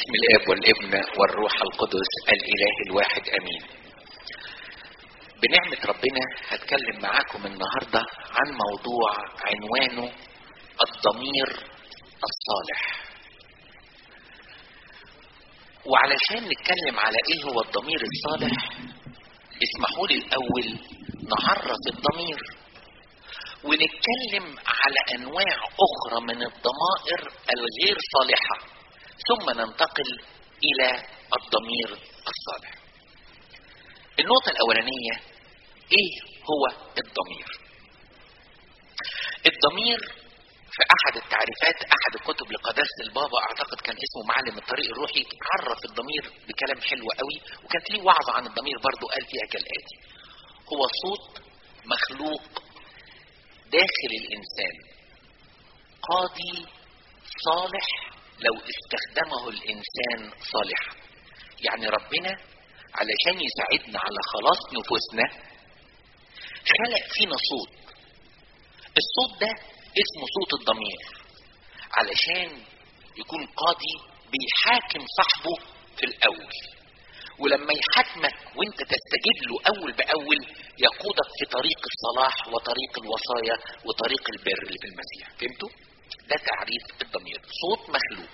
باسم الاب والابن والروح القدس الاله الواحد امين بنعمة ربنا هتكلم معاكم النهاردة عن موضوع عنوانه الضمير الصالح وعلشان نتكلم على ايه هو الضمير الصالح اسمحوا لي الاول نعرف الضمير ونتكلم على انواع اخرى من الضمائر الغير صالحه ثم ننتقل الى الضمير الصالح النقطه الاولانيه ايه هو الضمير الضمير في احد التعريفات احد الكتب لقداسه البابا اعتقد كان اسمه معلم الطريق الروحي عرف الضمير بكلام حلو قوي وكانت ليه وعظه عن الضمير برضو قال فيها كالاتي هو صوت مخلوق داخل الانسان قاضي صالح لو استخدمه الانسان صالحا يعني ربنا علشان يساعدنا على خلاص نفوسنا خلق فينا صوت الصوت ده اسمه صوت الضمير علشان يكون قاضي بيحاكم صاحبه في الاول ولما يحاكمك وانت تستجيب له اول باول يقودك في طريق الصلاح وطريق الوصايا وطريق البر اللي في المسيح فهمتوا ده تعريف الضمير صوت مخلوق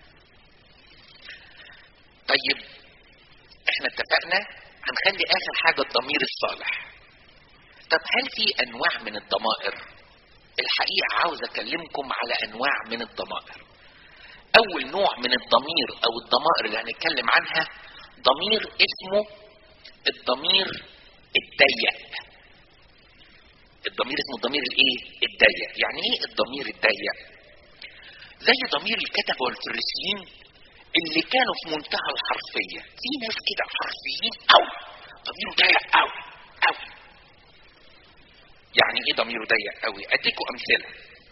طيب احنا اتفقنا هنخلي اخر حاجه الضمير الصالح طب هل في انواع من الضمائر الحقيقه عاوز اكلمكم على انواع من الضمائر اول نوع من الضمير او الضمائر اللي هنتكلم عنها ضمير اسمه الضمير الضيق الضمير اسمه الضمير الايه الضيق يعني ايه الضمير الضيق زي ضمير الكتبه والفريسيين اللي كانوا في منتهى الحرفيه في ناس كده حرفيين قوي ضميره ضيق قوي قوي يعني ايه ضميره ضيق قوي اديكم امثله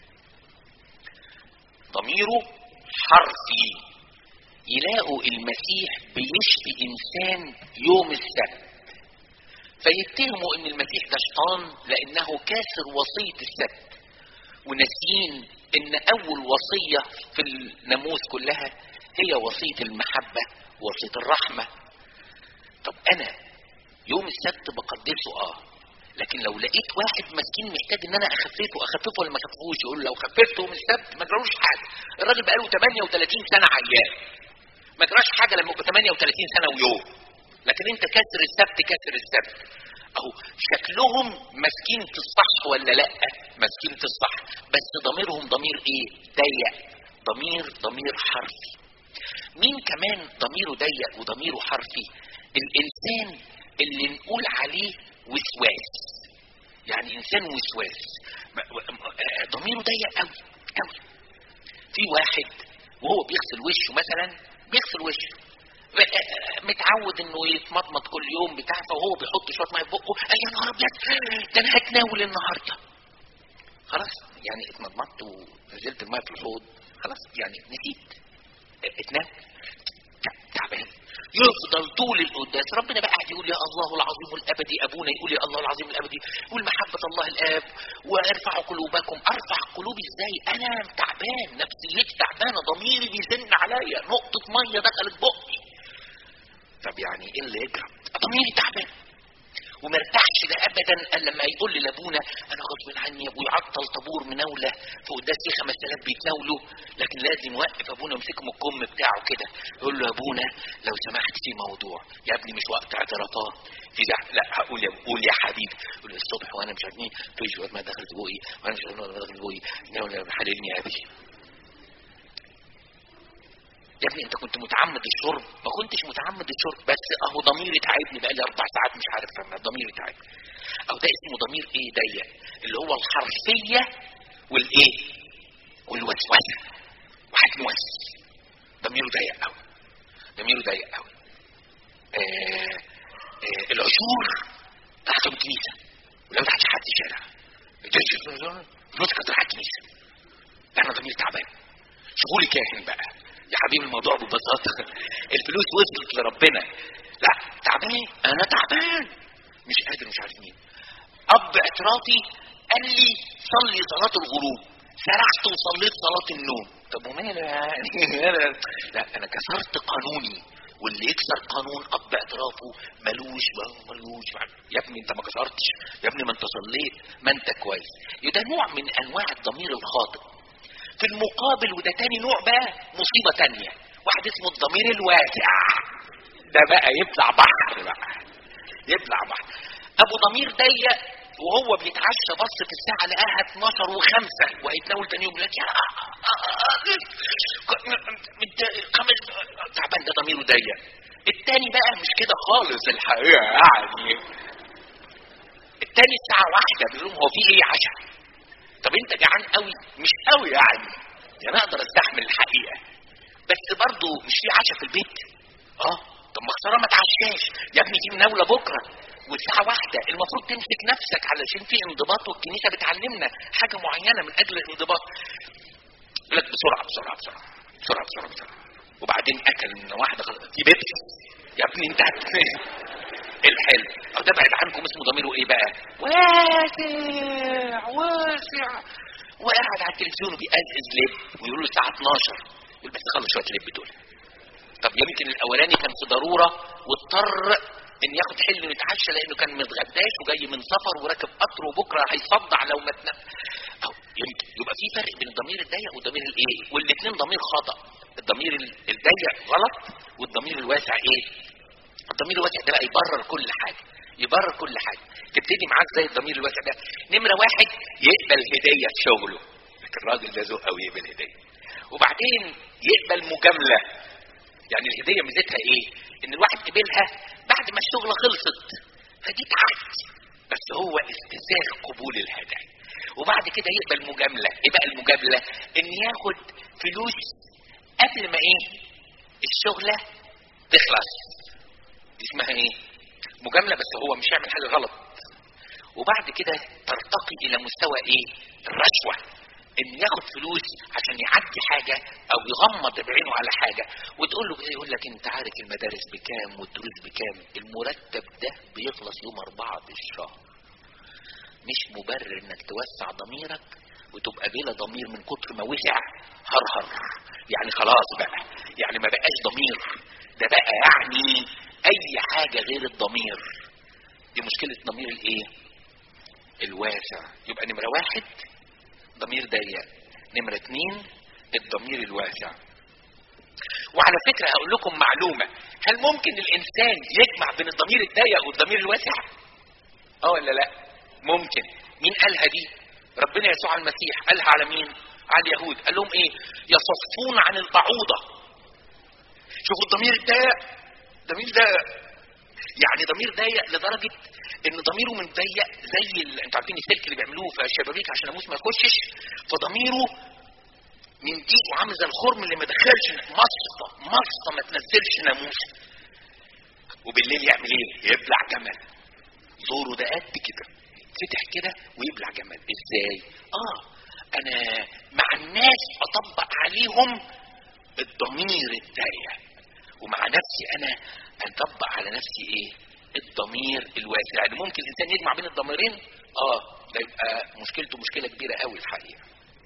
ضميره حرفي يلاقوا المسيح بيشفي انسان يوم السبت فيتهموا ان المسيح ده شيطان لانه كاسر وصيه السبت وناسيين ان اول وصيه في الناموس كلها هي وصيه المحبه وصيه الرحمه طب انا يوم السبت بقدسه اه لكن لو لقيت واحد مسكين محتاج ان انا اخففه اخففه ولا ما اخففوش يقول له لو خففته يوم السبت ما جرالوش حاجه الراجل بقاله 38 سنه عيان ما جراش حاجه لما يبقى 38 سنه ويوم لكن انت كسر السبت كسر السبت اهو شكلهم ماسكين في الصح ولا لا ماسكين في الصح بس ضميرهم ضمير ايه ضيق ضمير ضمير حرفي مين كمان ضميره ضيق وضميره حرفي الانسان اللي نقول عليه وسواس يعني انسان وسواس ضميره ضيق قوي قوي في واحد وهو بيغسل وشه مثلا بيغسل وشه متعود انه يتمضمض كل يوم بتاع فهو بيحط شويه ميه في بقه قال يا نهار ابيض ده انا هتناول النهارده خلاص يعني اتمضمضت ونزلت الميه في الحوض خلاص يعني نسيت اتناول تعبان يفضل طول القداس ربنا بقى قاعد يقول يا الله العظيم الابدي ابونا يقول يا الله العظيم الابدي يقول محبه الله الاب وارفعوا قلوبكم ارفع قلوبي ازاي انا تعبان نفسيتي تعبانه ضميري بيزن عليا نقطه ميه دخلت بقي طب يعني ايه اللي يجرى ضميري تعبان وما ارتاحش ده ابدا الا لما يقول لي لابونا انا غصب عني ويعطل طابور مناوله في قداس في 5000 بيتناولوا لكن لازم يوقف ابونا يمسكه من الكم بتاعه كده يقول له يا ابونا لو سمحت في موضوع يا ابني مش وقت اعترافات في زعل لا هقول يا قول يا حبيبي يقول لي الصبح وانا مش عارف مين في شويه ما دخلت بوقي وانا مش عارف ما دخلت بوقي ناول حللني يا ابي يا ابني انت كنت متعمد الشرب ما كنتش متعمد الشرب بس اهو ضميري تعبني بقى لي اربع ساعات مش عارف انا ضميري تعبني او ده اسمه ضمير ايه ضيق اللي هو الحرفيه والايه والوسوسه واحد موسوس ضميره ضيق قوي ضميره ضيق قوي آه آه العشور تحت الكنيسه ولو تحت حد الشارع فلوس كانت رايحه الكنيسه انا ضميري تعبان شغولي كاهن بقى يا حبيبي الموضوع ببساطه الفلوس وصلت لربنا لا تعبان انا تعبان مش قادر مش عارف مين اب اعترافي قال لي صلي صلاه الغروب سرحت وصليت صلاه النوم طب وماله يعني أنا لا انا كسرت قانوني واللي يكسر قانون اب اعترافه ملوش ملوش يا ابني انت ما كسرتش يا ابني ما انت صليت ما انت كويس ده نوع من انواع الضمير الخاطئ في المقابل وده تاني نوع بقى مصيبه تانية واحد اسمه الضمير الواسع ده بقى يطلع بحر بقى يطلع بحر ابو ضمير ضيق وهو بيتعشى بص في الساعة لقاها 12 و5 وهيتناول تاني يوم يقول لك يا خمس تعبان ده ضميره ضيق التاني بقى مش كده خالص الحقيقة يعني التاني الساعة واحدة بيقول لهم هو في ايه عشاء طب انت جعان قوي مش قوي يعني يعني اقدر استحمل الحقيقة بس برضه مش في عشاء في البيت اه طب ما خساره ما تعشاش يا ابني دي مناوله بكره والساعه واحده المفروض تمسك نفسك علشان في انضباط والكنيسه بتعلمنا حاجه معينه من اجل الانضباط يقول لك بسرعه بسرعه بسرعه بسرعه بسرعه بسرعه وبعدين اكل من واحده خلاص في بيبس يا ابني انت الحلو او ده بعد عنكم اسمه ضميره ايه بقى واسع واسع وقاعد على التلفزيون وبيقزقز لب ويقول له الساعه 12 يقول بس خلص شويه لب دول طب يمكن الاولاني كان في ضروره واضطر ان ياخد حل يتعشى لانه كان متغداش وجاي من سفر وراكب قطر وبكره هيصدع لو ما تنام او يمكن يبقى في فرق بين الضمير الضيق والضمير الايه والاثنين ضمير خطا الضمير الضيق غلط والضمير الواسع ايه الضمير الواسع ده بقى يبرر كل حاجه يبرر كل حاجه تبتدي معاك زي الضمير الواسع ده نمره واحد يقبل هديه في شغله الراجل ده ذوق قوي يقبل هديه وبعدين يقبل مجامله يعني الهديه ميزتها ايه ان الواحد قبلها بعد ما الشغله خلصت فدي تعد بس هو استساغ قبول الهدايا وبعد كده يقبل مجامله ايه بقى المجامله ان ياخد فلوس قبل ما ايه الشغله تخلص دي اسمها ايه مجامله بس هو مش يعمل حاجه غلط وبعد كده ترتقي الى مستوى ايه الرشوه ان ياخد فلوس عشان يعدي حاجة او يغمض بعينه على حاجة وتقول له ايه يقول لك انت عارف المدارس بكام والدروس بكام المرتب ده بيخلص يوم اربعة في الشهر مش مبرر انك توسع ضميرك وتبقى بلا ضمير من كتر ما وسع هرهر يعني خلاص بقى يعني ما بقاش ضمير ده بقى يعني اي حاجة غير الضمير دي مشكلة ضمير الايه الواسع يبقى نمرة واحد ضمير ضيق نمرة اتنين الضمير الواسع وعلى فكرة هقول لكم معلومة هل ممكن الإنسان يجمع بين الضمير الضيق والضمير الواسع؟ اه ولا لا؟ ممكن مين قالها دي؟ ربنا يسوع المسيح قالها على مين؟ على اليهود قال لهم ايه؟ يصفون عن البعوضة شوفوا الضمير الضيق ضمير ضيق يعني ضمير ضيق لدرجة ان ضميره من ضيق زي ال... انتوا عارفين السلك اللي بيعملوه في الشبابيك عشان الناموس ما يخشش فضميره من دي وعامل زي الخرم اللي ما دخلش مصفى مصفى ما تنزلش ناموس وبالليل يعمل ايه؟ يبلع جمل زوره ده قد كده فتح كده ويبلع جمل ازاي؟ اه انا مع الناس اطبق عليهم الضمير الضيق ومع نفسي انا اطبق على نفسي ايه؟ الضمير الواسع يعني ممكن الانسان يجمع بين الضميرين اه ده يبقى مشكلته مشكله كبيره قوي الحقيقه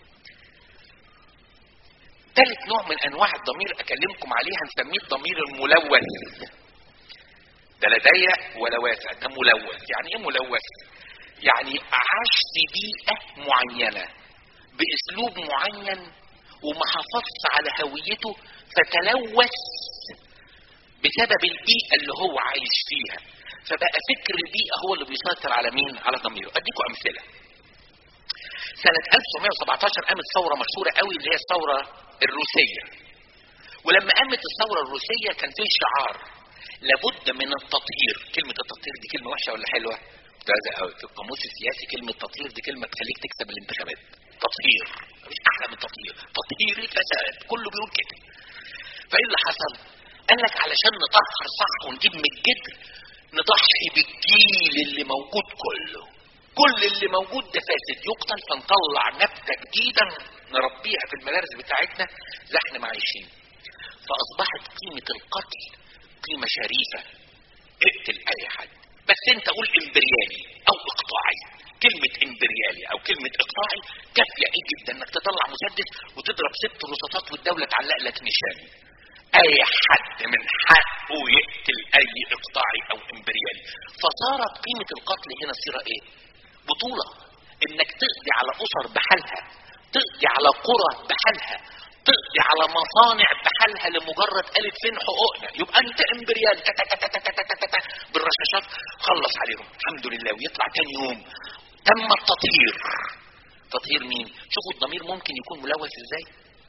ثالث نوع من انواع الضمير اكلمكم عليه هنسميه الضمير الملوث ده لا ضيق ولا واسع ده ملوث يعني ايه ملوث يعني عاش في بيئه معينه باسلوب معين وما حافظش على هويته فتلوث بسبب البيئه اللي هو عايش فيها فبقى فكر البيئه هو اللي بيسيطر على مين على ضميره اديكم امثله سنة 1917 قامت ثورة مشهورة قوي اللي هي الثورة الروسية. ولما قامت الثورة الروسية كان فيه شعار لابد من التطهير، كلمة التطهير دي كلمة وحشة ولا حلوة؟ ممتازة قوي، في القاموس السياسي كلمة تطهير دي كلمة تخليك تكسب الانتخابات. تطهير، مفيش أحلى من التطهير، تطهير الفساد، كله بيقول كده. فإيه اللي حصل؟ قال لك علشان نطهر صح ونجيب من الجدر نضحي بالجيل اللي موجود كله. كل اللي موجود ده فاسد يقتل فنطلع نبته جديده نربيها في المدارس بتاعتنا زي احنا ما عايشين فاصبحت قيمه القتل قيمه شريفه اقتل اي حد بس انت قول امبرياني او اقطاعي كلمة امبريالي او كلمة اقطاعي كافية ايه جدا انك تطلع مسدس وتضرب ست رصاصات والدولة تعلق لك نشان اي حد من حقه يقتل اي اقطاعي او امبريالي فصارت قيمة القتل هنا صيرة ايه بطولة انك تقضي على اسر بحالها تقضي على قرى بحالها تقضي على مصانع بحالها لمجرد قالت فين حقوقنا يبقى انت امبريال بالرشاشات خلص عليهم الحمد لله ويطلع تاني يوم تم التطهير تطهير مين شوفوا الضمير ممكن يكون ملوث ازاي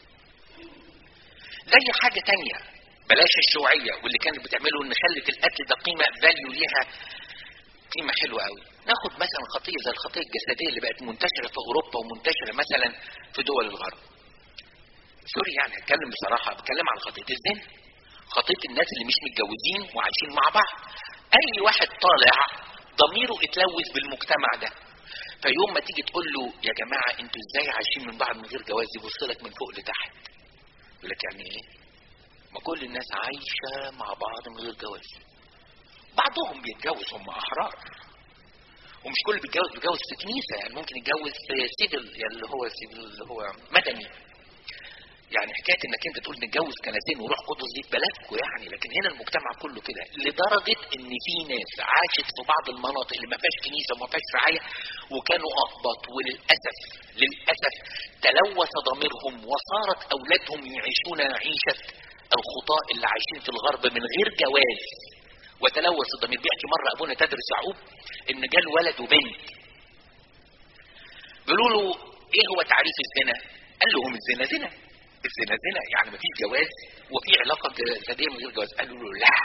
زي حاجة تانية بلاش الشيوعية واللي كانت بتعمله ان خلت القتل ده قيمة فاليو ليها قيمة حلوة قوي ناخد مثلا خطية زي الخطية الجسدية اللي بقت منتشرة في اوروبا ومنتشرة مثلا في دول الغرب سوري يعني هتكلم بصراحة بتكلم على خطية الزنا خطية الناس اللي مش متجوزين وعايشين مع بعض اي واحد طالع ضميره اتلوث بالمجتمع ده فيوم ما تيجي تقول له يا جماعة انتوا ازاي عايشين من بعض من غير جواز يبص لك من فوق لتحت يقول لك يعني ايه ما كل الناس عايشة مع بعض من غير جواز بعضهم بيتجوز هم احرار ومش كل اللي بيتجوز بيتجوز في كنيسة يعني ممكن يتجوز في سيفل يعني اللي هو سيفل اللي هو مدني يعني حكايه انك انت تقول نتجوز كنتين وروح قدس دي ببلدكم يعني لكن هنا المجتمع كله كده لدرجه ان في ناس عاشت في بعض المناطق اللي ما فيهاش كنيسه وما فيهاش رعايه وكانوا اقبط وللاسف للاسف تلوث ضميرهم وصارت اولادهم يعيشون عيشه الخطاء اللي عايشين في الغرب من غير جواز وتلوث الضمير بيحكي مره ابونا تدرس يعقوب ان جال ولد وبنت بيقولوا له ايه هو تعريف الزنا؟ قال لهم الزنا زنا الزنا زنا يعني مفيش جواز وفي علاقه جسديه من غير جواز قالوا له لا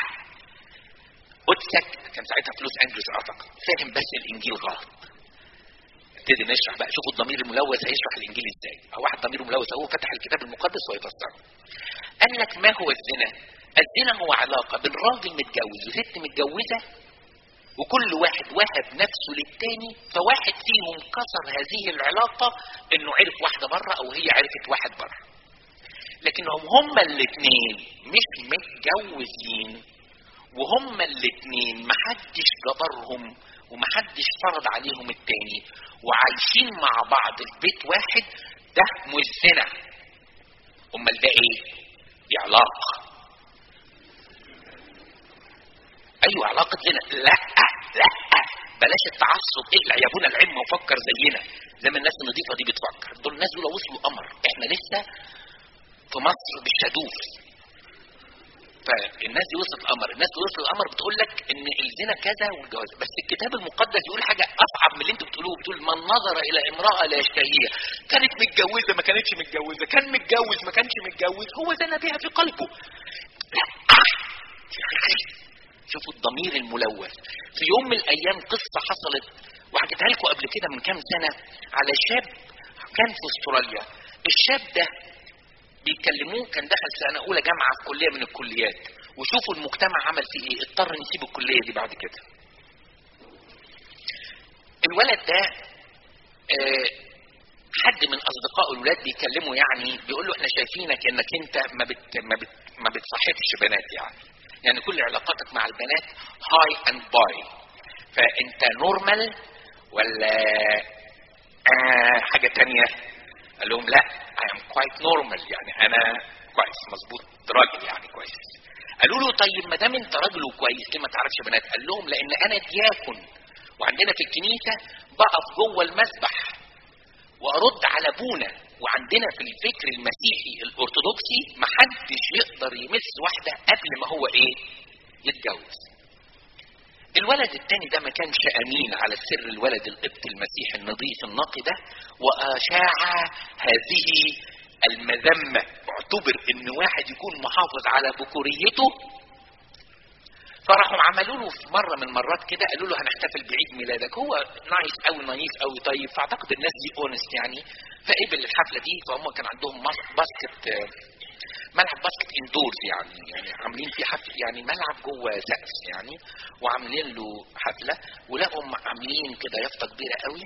قدسك كان ساعتها في لوس انجلوس اعتقد فاهم بس الانجيل غلط نبتدي نشرح بقى شوفوا الضمير الملوث هيشرح الانجيل ازاي او واحد ضميره ملوث هو فتح الكتاب المقدس ويفسره قال لك ما هو الزنا الزنا هو علاقه بين راجل متجوز وست متجوزه وكل واحد وهب نفسه للتاني فواحد فيهم كسر هذه العلاقة انه عرف واحدة بره او هي عرفت واحد بره لكنهم هما الاثنين مش متجوزين وهما الاثنين محدش جبرهم ومحدش فرض عليهم التاني وعايشين مع بعض في بيت واحد ده مش زنا امال ده ايه دي علاقه ايوه علاقه زنا لا لا بلاش التعصب اقلع يا ابونا العلم وفكر زينا زي ما الناس النظيفه دي بتفكر دول الناس دول وصلوا قمر احنا لسه في مصر بالشادوف فالناس دي وصلت القمر الناس دي وصلت القمر بتقول لك ان الزنا كذا والجواز بس الكتاب المقدس يقول حاجه اصعب من اللي انتوا بتقولوه بتقول من نظر الى امراه لا يشتهيها كانت متجوزه ما كانتش متجوزه كان متجوز ما كانش متجوز هو زنا بها في قلبه لا شوفوا الضمير الملوث في يوم من الايام قصه حصلت وحكيتها لكم قبل كده من كام سنه على شاب كان في استراليا الشاب ده بيكلموه كان دخل سنه اولى جامعه في كليه من الكليات وشوفوا المجتمع عمل فيه ايه اضطر يسيب الكليه دي بعد كده الولد ده آه حد من اصدقاء الولاد بيكلمه يعني بيقول له احنا شايفينك انك انت ما بت ما بت ما بتصاحبش بنات يعني يعني كل علاقاتك مع البنات هاي اند باي فانت نورمال ولا آه حاجه تانية قال لهم لا I am quite normal يعني انا كويس مظبوط راجل يعني كويس قالوا له طيب ما دام انت راجل وكويس ليه ما تعرفش بنات قال لهم لان انا دياكن وعندنا في الكنيسه بقف جوه المسبح وارد على ابونا وعندنا في الفكر المسيحي الارثوذكسي محدش يقدر يمس واحده قبل ما هو ايه يتجوز الولد التاني ده ما كانش امين على سر الولد القبط المسيحي النظيف النقي ده واشاع هذه المذمه اعتبر ان واحد يكون محافظ على بكوريته فراحوا عملوا له في مره من المرات كده قالوا له هنحتفل بعيد ميلادك هو نايس قوي نايف قوي طيب فاعتقد الناس دي اونست يعني فقبل الحفله دي فهم كان عندهم باسكت ملعب باسكت اندورز يعني يعني عاملين فيه حفل يعني ملعب جوه سقف يعني وعاملين له حفله ولقوا عاملين كده يافطه كبيره قوي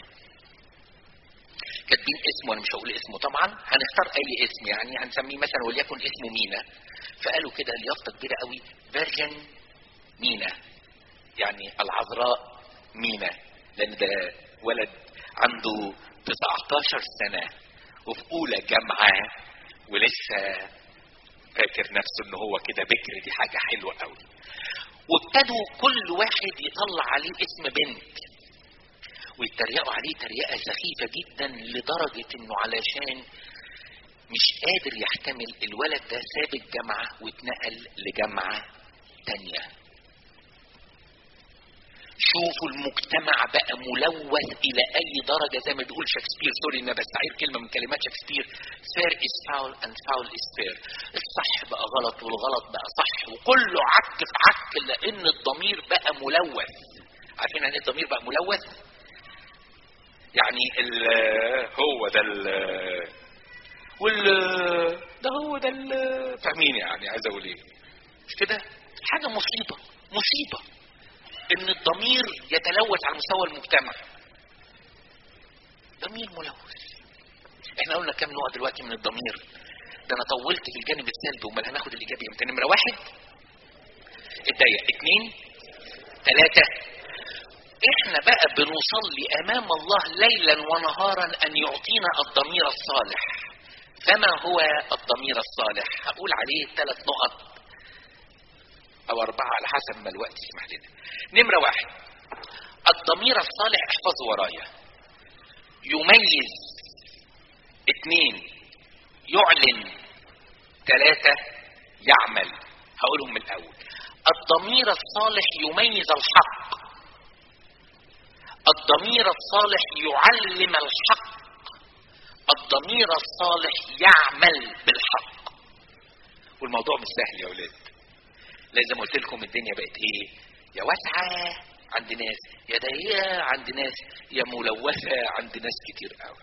كاتبين اسمه انا مش هقول اسمه طبعا هنختار اي اسم يعني هنسميه مثلا وليكن اسمه مينا فقالوا كده اليافطه كبيره قوي فيرجن مينا يعني العذراء مينا لان ده ولد عنده 19 سنة وفي أولى جامعة ولسه فاكر نفسه ان هو كده بكر دي حاجة حلوة قوي وابتدوا كل واحد يطلع عليه اسم بنت ويتريقوا عليه تريقة سخيفة جدا لدرجة انه علشان مش قادر يحتمل الولد ده ساب الجامعة واتنقل لجامعة تانية شوفوا المجتمع بقى ملوث الى اي درجة زي ما بيقول شكسبير سوري انا بستعير كلمة من كلمات شكسبير fair is foul and foul is fair الصح بقى غلط والغلط بقى صح وكله عك في عك لان الضمير بقى ملوث عارفين يعني ايه الضمير بقى ملوث يعني ال هو ده ال وال ده هو ده ال فاهمين يعني عايز اقول ايه مش كده حاجة مصيبة مصيبة ان الضمير يتلوث على مستوى المجتمع ضمير ملوث احنا قلنا كام نوع دلوقتي من الضمير ده انا طولت في الجانب السلبي امال هناخد الايجابي امتى نمره واحد الضيق اتنين ثلاثة احنا بقى بنصلي امام الله ليلا ونهارا ان يعطينا الضمير الصالح فما هو الضمير الصالح هقول عليه ثلاث نقط او اربعة على حسب ما الوقت يسمح لنا نمرة واحد الضمير الصالح احفظوا ورايا يميز اتنين يعلن ثلاثة يعمل هقولهم من الاول الضمير الصالح يميز الحق الضمير الصالح يعلم الحق الضمير الصالح يعمل بالحق والموضوع مش سهل يا ولاد لازم قلت لكم الدنيا بقت ايه يا واسعة عند ناس يا ضيقة عند ناس يا ملوثة عند ناس كتير قوي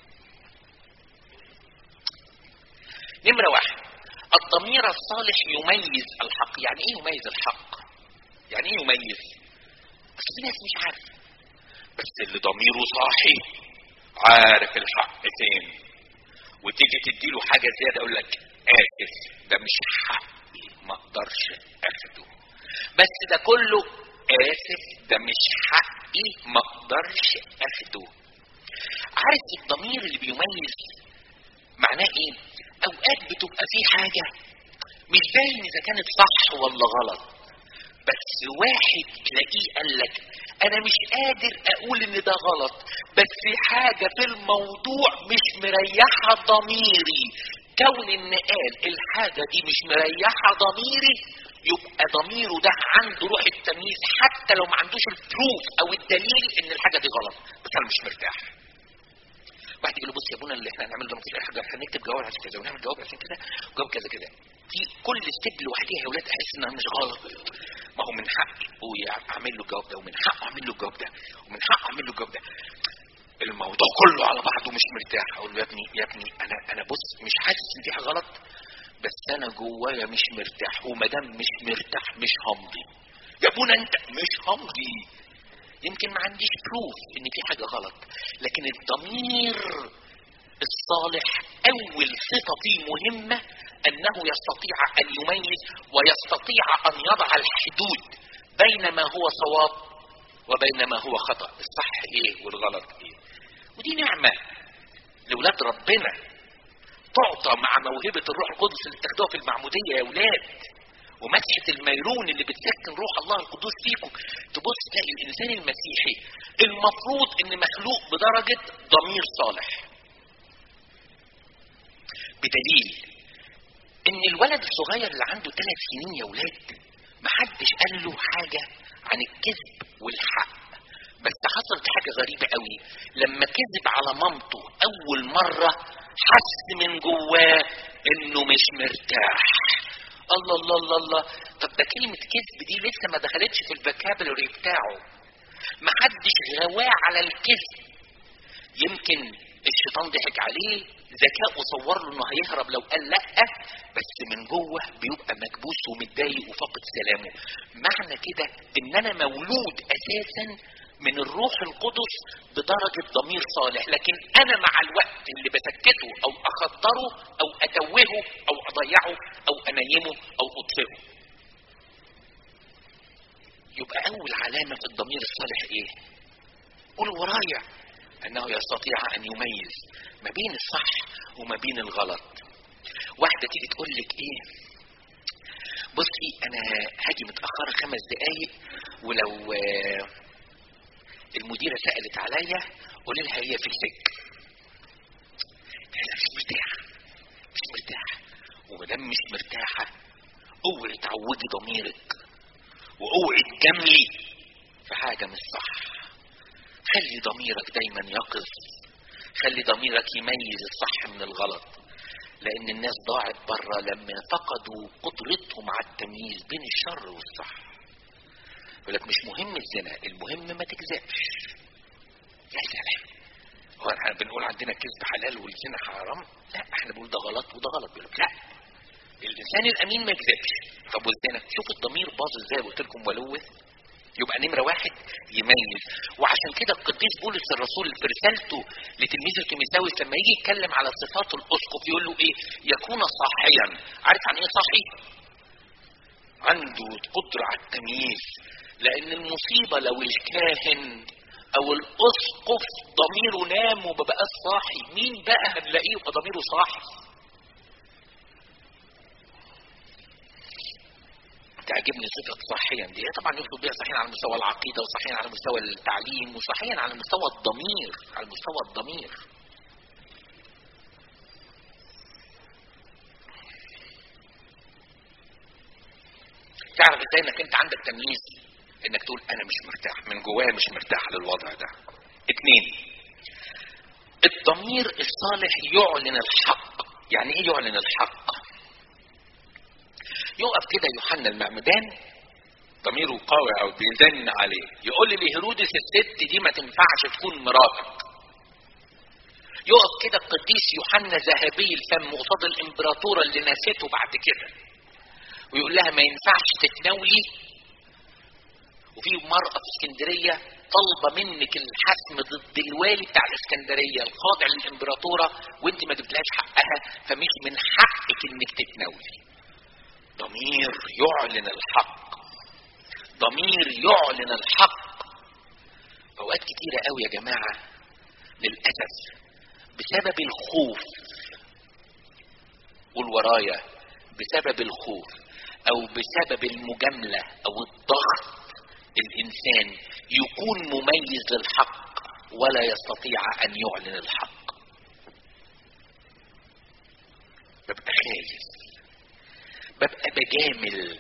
نمرة واحد الضمير الصالح يميز الحق يعني ايه يميز الحق يعني ايه يميز بس في ناس مش عارفة بس اللي ضميره صاحي عارف الحق فين وتيجي تديله حاجة زيادة يقول لك آسف ده مش حقي ما اقدرش اخده بس ده كله اسف ده مش حقي ما اقدرش اخده عارف الضمير اللي بيميز معناه ايه اوقات بتبقى في حاجة مش باين اذا كانت صح ولا غلط بس واحد تلاقيه قال لك انا مش قادر اقول ان ده غلط بس في حاجة في الموضوع مش مريحة ضميري كون ان قال الحاجة دي مش مريحة ضميري يبقى ضميره ده عنده روح التمييز حتى لو ما عندوش البروف او الدليل ان الحاجة دي غلط بس انا مش مرتاح واحد يقول له بص يا ابونا اللي احنا هنعمله ده مفيش اي حاجه هنكتب جواب عشان كذا ونعمل جواب عشان كذا وجواب كذا كذا في كل ستيب لوحديها يا ولاد احس انها مش غلط ما هو من حقي ابويا اعمل له الجواب ده ومن حقه اعمل له الجواب ده ومن حقه اعمل له الجواب ده الموضوع كله على بعضه مش مرتاح اقول له يا ابني يا ابني انا انا بص مش حاسس ان في حاجه غلط بس انا جوايا مش مرتاح وما دام مش مرتاح مش همضي يا ابونا انت مش همضي يمكن ما عنديش بروف ان في حاجه غلط لكن الضمير الصالح اول صفه فيه مهمه انه يستطيع ان يميز ويستطيع ان يضع الحدود بين ما هو صواب وبين ما هو خطا الصح ايه والغلط ايه ودي نعمه لاولاد ربنا تعطى مع موهبه الروح القدس اللي بتاخدوها في المعموديه يا اولاد ومسحة الميرون اللي بتسكن روح الله القدوس فيكم تبص تلاقي الإنسان المسيحي المفروض إن مخلوق بدرجة ضمير صالح بدليل إن الولد الصغير اللي عنده ثلاث سنين يا ولاد محدش قال له حاجة عن الكذب والحق بس حصلت حاجة غريبة قوي لما كذب على مامته أول مرة حس من جواه إنه مش مرتاح الله الله الله الله طب ده كلمة كذب دي لسه ما دخلتش في الفوكابلري بتاعه ما حدش غواه على الكذب يمكن الشيطان ضحك عليه ذكاء صور له انه هيهرب لو قال لا بس من جوه بيبقى مكبوس ومتضايق وفاقد سلامه معنى كده ان انا مولود اساسا من الروح القدس بدرجة ضمير صالح لكن انا مع الوقت اللي بسكته او اخدره او اتوهه او اضيعه او انيمه او اطفئه يبقى اول علامة في الضمير الصالح ايه قولوا ورايا انه يستطيع ان يميز ما بين الصح وما بين الغلط واحدة تيجي تقول لك ايه بصي انا هاجي متأخرة خمس دقايق ولو آه، المديرة سألت عليا قولي لها هي في السجن انا مش مرتاحة مش مرتاحة ومادام مش مرتاحة اوعي تعودي ضميرك واوعي تجاملي في حاجة مش صح خلي ضميرك دايما يقظ خلي ضميرك يميز الصح من الغلط لان الناس ضاعت بره لما فقدوا قدرتهم على التمييز بين الشر والصح يقول لك مش مهم الزنا المهم ما تكذبش يا سلام هو احنا بنقول عندنا الكذب حلال والزنا حرام لا احنا بنقول ده غلط وده غلط بيقول لك لا الانسان الامين ما يكذبش طب والزنا شوف الضمير باظ ازاي قلت لكم ولوث يبقى نمرة واحد يميز وعشان كده القديس بولس الرسول في رسالته لتلميذه تيموثاوس لما يجي يتكلم على صفات الاسقف يقول له ايه يكون صاحيا عارف عن ايه صاحي عنده قدرة على التمييز لان المصيبة لو الكاهن او الاسقف ضميره نام وما بقاش صاحي مين بقى هنلاقيه يبقى ضميره صاحي تعجبني صفة صحيا دي طبعا يقصد بيها صحيا على مستوى العقيدة وصحيا على مستوى التعليم وصحيا على مستوى الضمير على مستوى الضمير تعرف ازاي انك انت عندك تمييز انك تقول انا مش مرتاح من جوايا مش مرتاح للوضع ده اتنين الضمير الصالح يعلن الحق يعني ايه يعلن الحق يقف كده يوحنا المعمدان ضميره قوي او بيزن عليه يقول لي لهيرودس الست دي ما تنفعش تكون مراتك يقف كده القديس يوحنا ذهبي الفم قصاد الامبراطوره اللي نسيته بعد كده ويقول لها ما ينفعش تتناولي وفي مرأة في اسكندرية طالبة منك الحسم ضد الوالي بتاع الاسكندرية الخاضع للامبراطورة وانت ما جبتلهاش حقها فمش من حقك انك تتناولي ضمير يعلن الحق ضمير يعلن الحق اوقات كتيرة قوي يا جماعة للأسف بسبب الخوف والورايا بسبب الخوف او بسبب المجاملة او الضغط الانسان يكون مميز للحق ولا يستطيع ان يعلن الحق ببقى خايف ببقى بجامل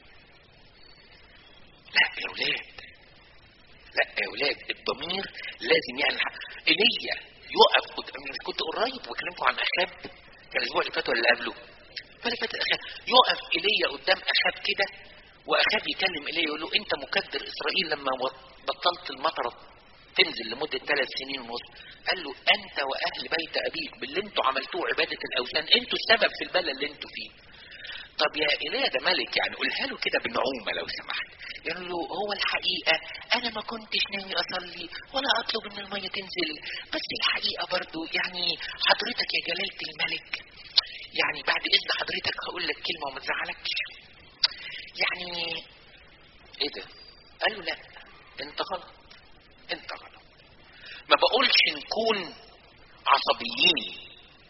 لا يا ولاد لا يا ولاد الضمير لازم يعلن الحق ايليا يقف قدام كنت قريب وكلمكم عن اخاب كان الاسبوع اللي فات ولا اللي قبله اللي فات اخاب يقف ايليا قدام اخاب كده واخاب يكلم ايليا يقول له انت مكدر اسرائيل لما بطلت المطره تنزل لمدة ثلاث سنين ونص قال له انت واهل بيت ابيك باللي انتوا عملتوه عبادة الاوثان انتوا السبب في البلد اللي انتوا فيه طب يا ايليا ده ملك يعني قولها له كده بنعومة لو سمحت يعني له هو الحقيقة انا ما كنتش ناوي اصلي ولا اطلب ان المية تنزل بس الحقيقة برضو يعني حضرتك يا جلالة الملك يعني بعد اذن حضرتك هقول لك كلمة وما تزعلكش يعني ايه ده قال له لا انت غلط انت غلط ما بقولش نكون عصبيين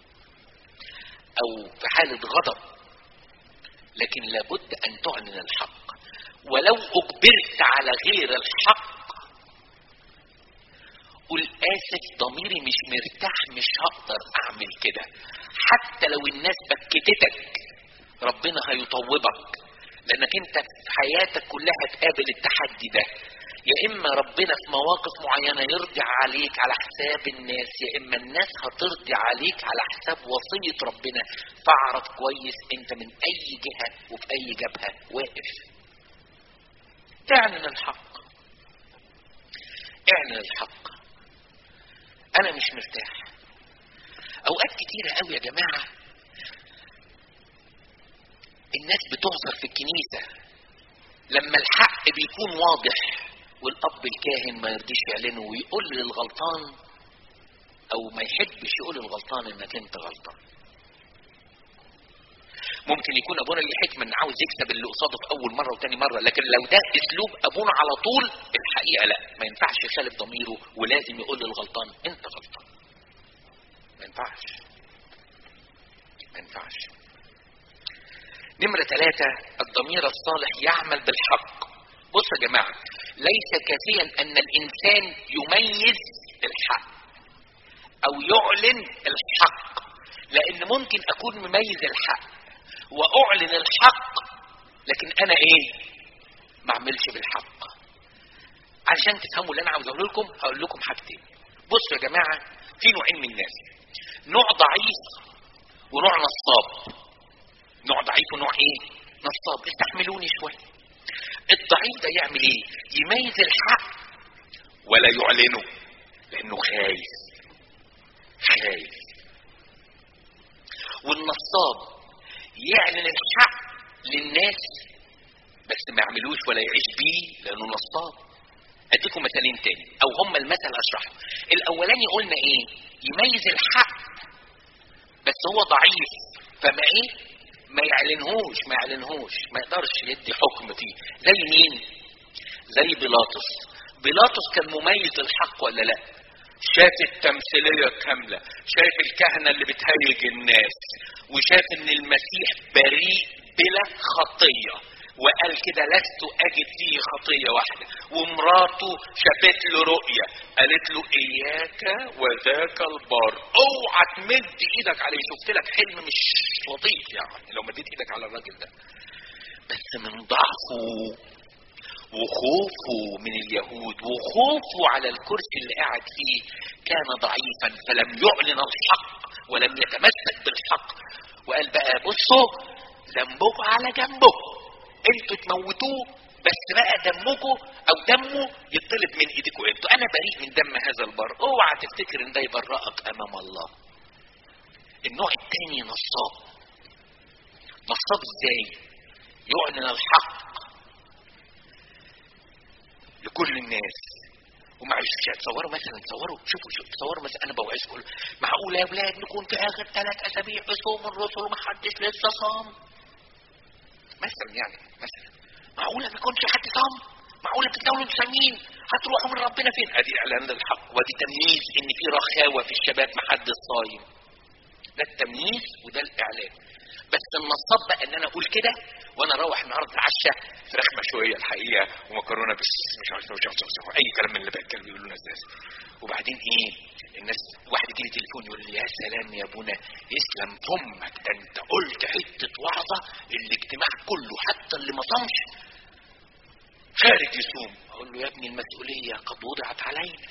او في حالة غضب لكن لابد ان تعلن الحق ولو اجبرت على غير الحق قول اسف ضميري مش مرتاح مش هقدر اعمل كده حتى لو الناس بكتتك ربنا هيطوبك لانك انت في حياتك كلها تقابل التحدي ده يا اما ربنا في مواقف معينة يرضي عليك على حساب الناس يا اما الناس هترضي عليك على حساب وصية ربنا فاعرف كويس انت من اي جهة وفي اي جبهة واقف اعلن الحق اعلن الحق انا مش مرتاح اوقات كتيرة قوي يا جماعة الناس بتعذر في الكنيسة لما الحق بيكون واضح والاب الكاهن ما يرضيش يعلنه ويقول للغلطان او ما يحبش يقول للغلطان انك انت غلطان ممكن يكون ابونا ليه حكمه ان عاوز يكسب اللي قصاده في اول مره وتاني مره لكن لو ده اسلوب ابونا على طول الحقيقه لا ما ينفعش يخالف ضميره ولازم يقول للغلطان انت غلطان ما ينفعش ما ينفعش نمرة ثلاثة الضمير الصالح يعمل بالحق بصوا يا جماعة ليس كافيا أن الإنسان يميز الحق أو يعلن الحق لأن ممكن أكون مميز الحق وأعلن الحق لكن أنا إيه؟ ما أعملش بالحق عشان تفهموا اللي أنا عاوز أقول لكم هقول لكم حاجتين بصوا يا جماعة في نوعين من الناس نوع ضعيف ونوع نصاب نوع ضعيف ونوع ايه نصاب استحملوني شوية الضعيف ده يعمل ايه يميز الحق ولا يعلنه لانه خايف خايف والنصاب يعلن الحق للناس بس ما يعملوش ولا يعيش بيه لانه نصاب اديكم مثالين تاني او هم المثل اشرحه الاولاني قلنا ايه يميز الحق بس هو ضعيف فما ايه ما يعلنهوش ما يعلنهوش ما يقدرش يدي حكم فيه زي مين زي بيلاطس بيلاطس كان مميز الحق ولا لا شاف التمثيلية كاملة شايف الكهنة اللي بتهيج الناس وشاف ان المسيح بريء بلا خطية وقال كده لست اجد فيه خطية واحدة ومراته شافت له رؤية قالت له اياك وذاك البار اوعى تمد ايدك عليه شفت لك حلم مش لطيف يعني لو مديت ايدك على الراجل ده بس من ضعفه وخوفه من اليهود وخوفه على الكرسي اللي قاعد فيه كان ضعيفا فلم يعلن الحق ولم يتمسك بالحق وقال بقى بصوا ذنبكم على جنبكم انتوا تموتوه بس بقى دمكم او دمه يطلب من ايديكم انتوا انا بريء من دم هذا البر اوعى تفتكر ان ده يبرئك امام الله النوع الثاني نصاب نصاب ازاي يعلن الحق لكل الناس ومعلش تصوروا مثلا تصوروا شوفوا شوفوا تصوروا مثلا انا بوعظكم معقول يا اولاد نكون في اخر ثلاث اسابيع في صوم الرسل ومحدش لسه صام مثلا يعني مثلا معقوله ما يكونش حد صام معقوله بتتناولوا مسمين هتروحوا من ربنا فين ادي اعلان للحق ودي تمييز ان في رخاوه في الشباب محدش صايم ده التمييز وده الاعلان بس النصاب بقى ان انا اقول كده وانا اروح النهارده اتعشى فراخ مشويه الحقيقه ومكرونه بس مش عارف مش عارف مش عارف اي كلام من اللي بقى كانوا بيقولوا الناس وبعدين ايه الناس واحد يجي لي تليفون يقول لي يا سلام يا ابونا اسلم فمك ده انت قلت حته وعظه الاجتماع كله حتى اللي ما صامش خارج يصوم اقول له يا ابني المسؤوليه قد وضعت علينا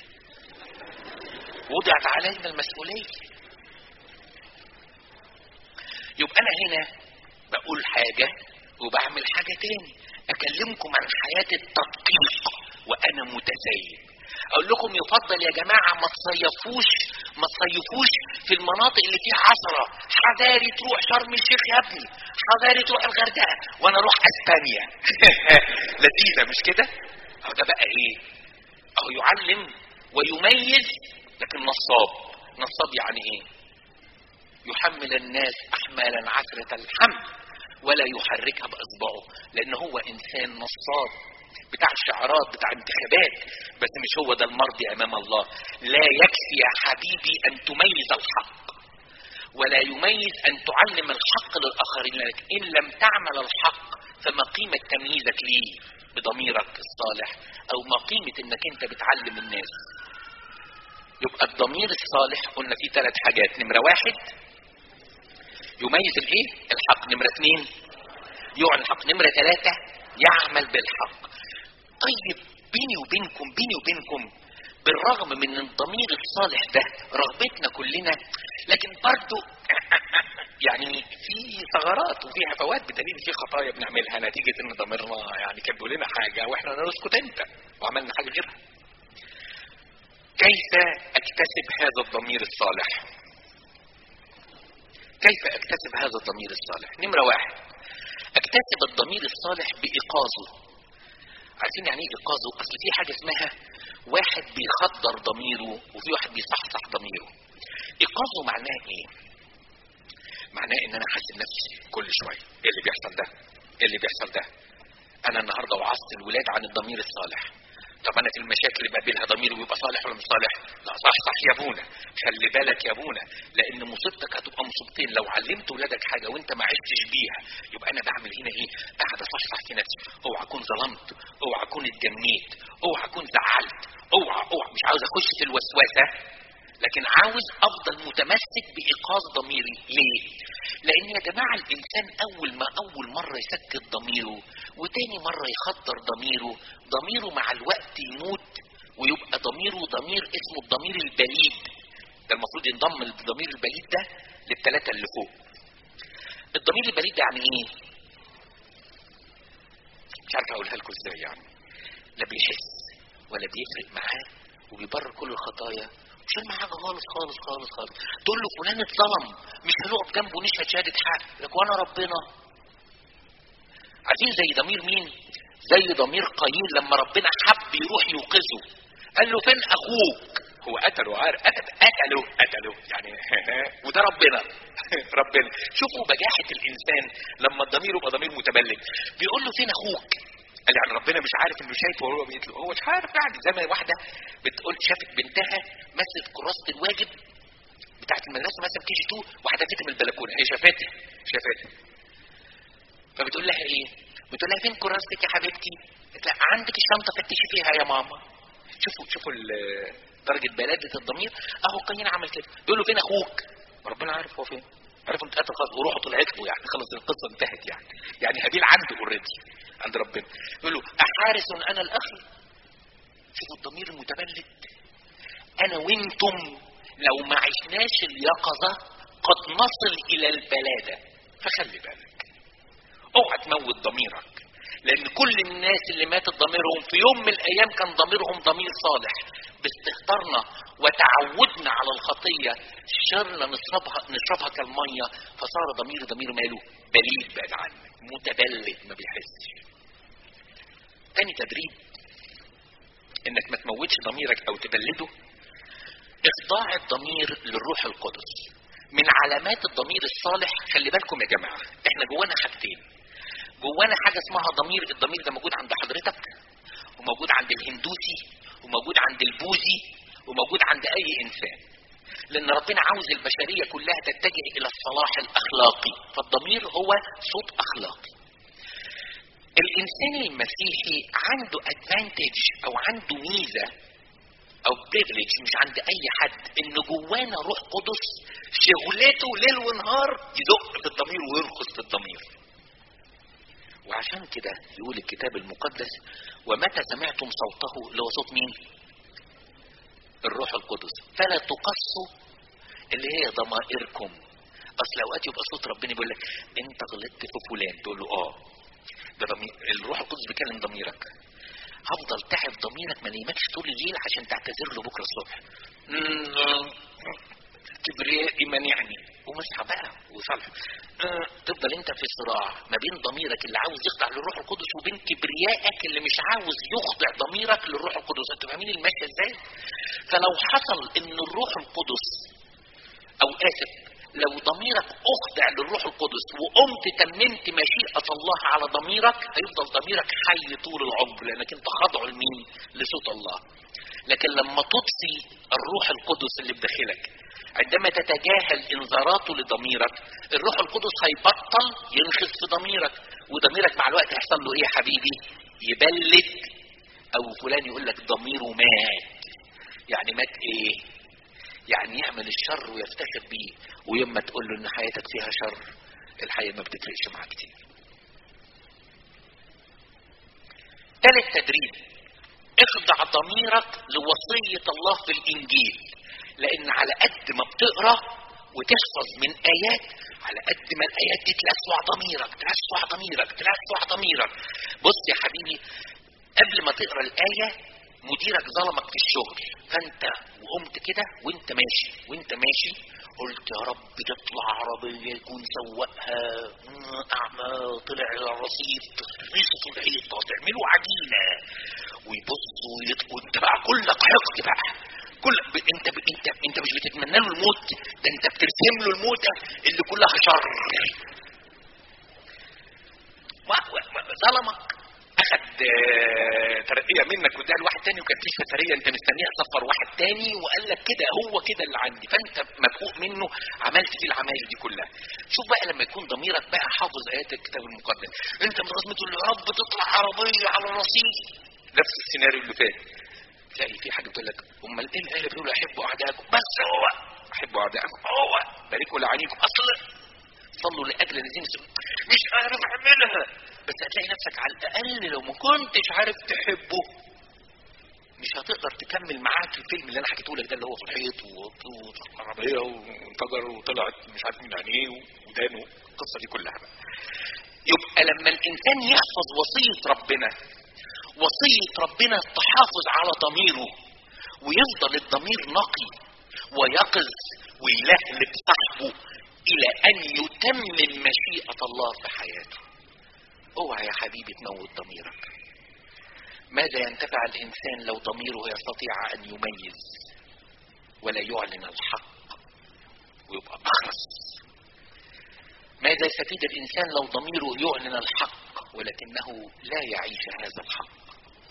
وضعت علينا المسؤوليه يبقى انا هنا بقول حاجة وبعمل حاجة تاني اكلمكم عن حياة التدقيق وانا متزين اقول لكم يفضل يا جماعة ما تصيفوش ما تصيفوش في المناطق اللي فيها عصرة حذاري تروح شرم الشيخ يا ابني حذاري تروح الغردقة وانا اروح اسبانيا لذيذة مش كده اهو ده بقى ايه اهو يعلم ويميز لكن نصاب نصاب يعني ايه يحمل الناس احمالا عسرة الحمل ولا يحركها باصبعه لان هو انسان نصاب بتاع شعارات بتاع انتخابات بس مش هو ده المرضي امام الله لا يكفي يا حبيبي ان تميز الحق ولا يميز ان تعلم الحق للاخرين لك ان لم تعمل الحق فما قيمة تمييزك ليه بضميرك الصالح او ما قيمة انك انت بتعلم الناس يبقى الضمير الصالح قلنا فيه ثلاث حاجات نمرة واحد يميز الايه الحق نمرة اثنين يعلن الحق نمرة ثلاثة يعمل بالحق طيب بيني وبينكم بيني وبينكم بالرغم من الضمير الصالح ده رغبتنا كلنا لكن برضو يعني في ثغرات وفي هفوات بدليل في خطايا بنعملها نتيجة ان ضميرنا يعني كان بيقول لنا حاجة واحنا نسكت انت وعملنا حاجة غيرها كيف اكتسب هذا الضمير الصالح كيف اكتسب هذا الضمير الصالح نمرة واحد اكتسب الضمير الصالح بايقاظه عارفين يعني ايه ايقاظه اصل في حاجة اسمها واحد بيخدر ضميره وفي واحد بيصحصح ضميره ايقاظه معناه ايه معناه ان انا حاسب نفسي كل شويه ايه اللي بيحصل ده ايه اللي بيحصل ده انا النهارده وعظت الولاد عن الضمير الصالح طب انا في المشاكل اللي بقابلها ضميري بيبقى صالح ولا مش صالح لا صح صح يا ابونا خلي بالك يا ابونا لان مصيبتك هتبقى مصيبتين لو علمت ولادك حاجه وانت ما عشتش بيها يبقى انا بعمل هنا ايه قاعد اصحصح في نفسي اوعى اكون ظلمت اوعى اكون اتجنيت اوعى اكون زعلت اوعى اوعى مش عاوز اخش في الوسوسه لكن عاوز افضل متمسك بايقاظ ضميري ليه لان يا جماعه الانسان اول ما اول مره يسكت ضميره وتاني مره يخدر ضميره ضميره مع الوقت يموت ويبقى ضميره ضمير اسمه الضمير البليد ده المفروض ينضم الضمير البليد ده للثلاثه اللي فوق الضمير البليد ده يعني ايه مش عارف اقولها لكم ازاي يعني لا بيحس ولا بيفرق معاه وبيبرر كل الخطايا مش فاهم حاجه خالص خالص خالص خالص تقول له فلان اتظلم مش هنقف جنبه نشهد شهاده حق لك وانا ربنا عارفين زي ضمير مين زي ضمير قايين لما ربنا حب يروح يوقظه قال له فين اخوك هو قتله عارف قتل قتله قتله يعني وده ربنا ربنا شوفوا بجاحة الإنسان لما الضمير يبقى ضمير متبلد بيقول له فين أخوك قال يعني ربنا مش عارف انه شايفه وهو بيتلو هو مش عارف يعني زي ما واحده بتقول شافت بنتها مسكت كراسه الواجب بتاعت المدرسه مثلا كي جي 2 وحدفتها من البلكونه هي شافتها شافتها فبتقول لها ايه؟ بتقول لها فين كراستك يا حبيبتي؟ قالت لها عندك الشنطه فتشي فيها يا ماما شوفوا شوفوا درجه بلاده الضمير اهو قايين عمل كده بيقول له فين اخوك؟ ربنا عارف هو فين عرفوا انت قتل خلاص وروحه طلعت له يعني خلاص القصه انتهت يعني يعني هابيل عنده اوريدي عند ربنا يقول له احارس انا الاخي شوفوا الضمير المتبلد انا وانتم لو ما عشناش اليقظه قد نصل الى البلاده فخلي بالك اوعى تموت ضميرك لان كل الناس اللي ماتت ضميرهم في يوم من الايام كان ضميرهم ضمير صالح باستهترنا وتعودنا على الخطيه شرنا نشربها نشربها كالميه فصار ضمير ضمير ماله بليد بعد عنك متبلد ما بيحسش تاني تدريب انك ما تموتش ضميرك او تبلده اخضاع الضمير للروح القدس من علامات الضمير الصالح خلي بالكم يا جماعه احنا جوانا حاجتين جوانا حاجه اسمها ضمير الضمير ده موجود عند حضرتك وموجود عند الهندوسي وموجود عند البوذي وموجود عند اي انسان لان ربنا عاوز البشريه كلها تتجه الى الصلاح الاخلاقي فالضمير هو صوت اخلاقي الانسان المسيحي عنده ادفانتج او عنده ميزه او بريفليج مش عند اي حد ان جوانا روح قدس شغلته ليل ونهار يدق في الضمير ويرقص في الضمير وعشان كده يقول الكتاب المقدس ومتى سمعتم صوته اللي هو صوت مين الروح القدس فلا تقصوا اللي هي ضمائركم اصل اوقات يبقى صوت ربنا بيقول لك انت غلطت في فلان تقول له اه ده ضمير الروح القدس بيكلم ضميرك هفضل تعب ضميرك ما نيمكش طول الليل عشان تعتذر له بكره الصبح كبريائي منعني ومصحى بقى وصالح أه تفضل انت في صراع ما بين ضميرك اللي عاوز يخضع للروح القدس وبين كبريائك اللي مش عاوز يخضع ضميرك للروح القدس انتوا فاهمين الماشيه ازاي فلو حصل ان الروح القدس او اسف لو ضميرك اخضع للروح القدس وقمت تممت مشيئة الله على ضميرك هيفضل ضميرك حي طول العمر لانك انت خاضعه لمين؟ لصوت الله. لكن لما تطفي الروح القدس اللي بداخلك عندما تتجاهل انذاراته لضميرك الروح القدس هيبطل ينخس في ضميرك وضميرك مع الوقت هيحصل له ايه يا حبيبي؟ يبلد او فلان يقول لك ضميره مات. يعني مات ايه؟ يعني يعمل الشر ويفتخر بيه ويوم ما تقول له ان حياتك فيها شر الحقيقه ما بتفرقش معاه كتير. ثالث تدريب اخضع ضميرك لوصية الله في الإنجيل لأن على قد ما بتقرأ وتحفظ من آيات على قد ما الآيات دي تلسع ضميرك تلسع ضميرك تلسع ضميرك بص يا حبيبي قبل ما تقرأ الآية مديرك ظلمك في الشغل فانت وقمت كده وانت ماشي وانت ماشي قلت يا رب تطلع عربية يكون سواقها أعمى طلع على الرصيف تغرسوا الحيطة تعملوا عجينة ويبصوا وانت بقى كلك حقد بقى كل ب... انت ب... انت انت مش بتتمنى له الموت ده انت بترسم له الموتة اللي كلها شر و- و- و- ظلمك اخد آه، ترقية منك واداها لواحد تاني وكانت لسه ترقية انت مستنيه صفر واحد تاني وقال لك كده هو كده اللي عندي فانت مبهوق منه عملت فيه العمايل دي كلها شوف بقى لما يكون ضميرك بقى حافظ ايات الكتاب المقدس انت من غزمة تقول يا رب تطلع عربية على رصيد نفس السيناريو اللي فات تلاقي في حاجه بتقول لك امال ايه الايه اللي بتقول احبوا اعدائكم بس هو احبوا اعدائكم هو باركوا لعينيكم اصل صلوا لاجل الذين يسلمون. مش عارف اعملها بس هتلاقي نفسك على الاقل لو ما كنتش عارف تحبه مش هتقدر تكمل معاه في الفيلم اللي انا حكيته لك ده اللي هو في الحيط وعربيه وانفجر وطلعت مش عارف من عينيه ودانه القصه دي كلها بقى يبقى لما الانسان يحفظ وصيه ربنا وصيه ربنا تحافظ على ضميره ويفضل الضمير نقي ويقظ ويلهلب صاحبه الى ان يتمم مشيئه الله في حياته اوعى يا حبيبي تموت ضميرك ماذا ينتفع الانسان لو ضميره يستطيع ان يميز ولا يعلن الحق ويبقى اخرس ماذا يستفيد الانسان لو ضميره يعلن الحق ولكنه لا يعيش هذا الحق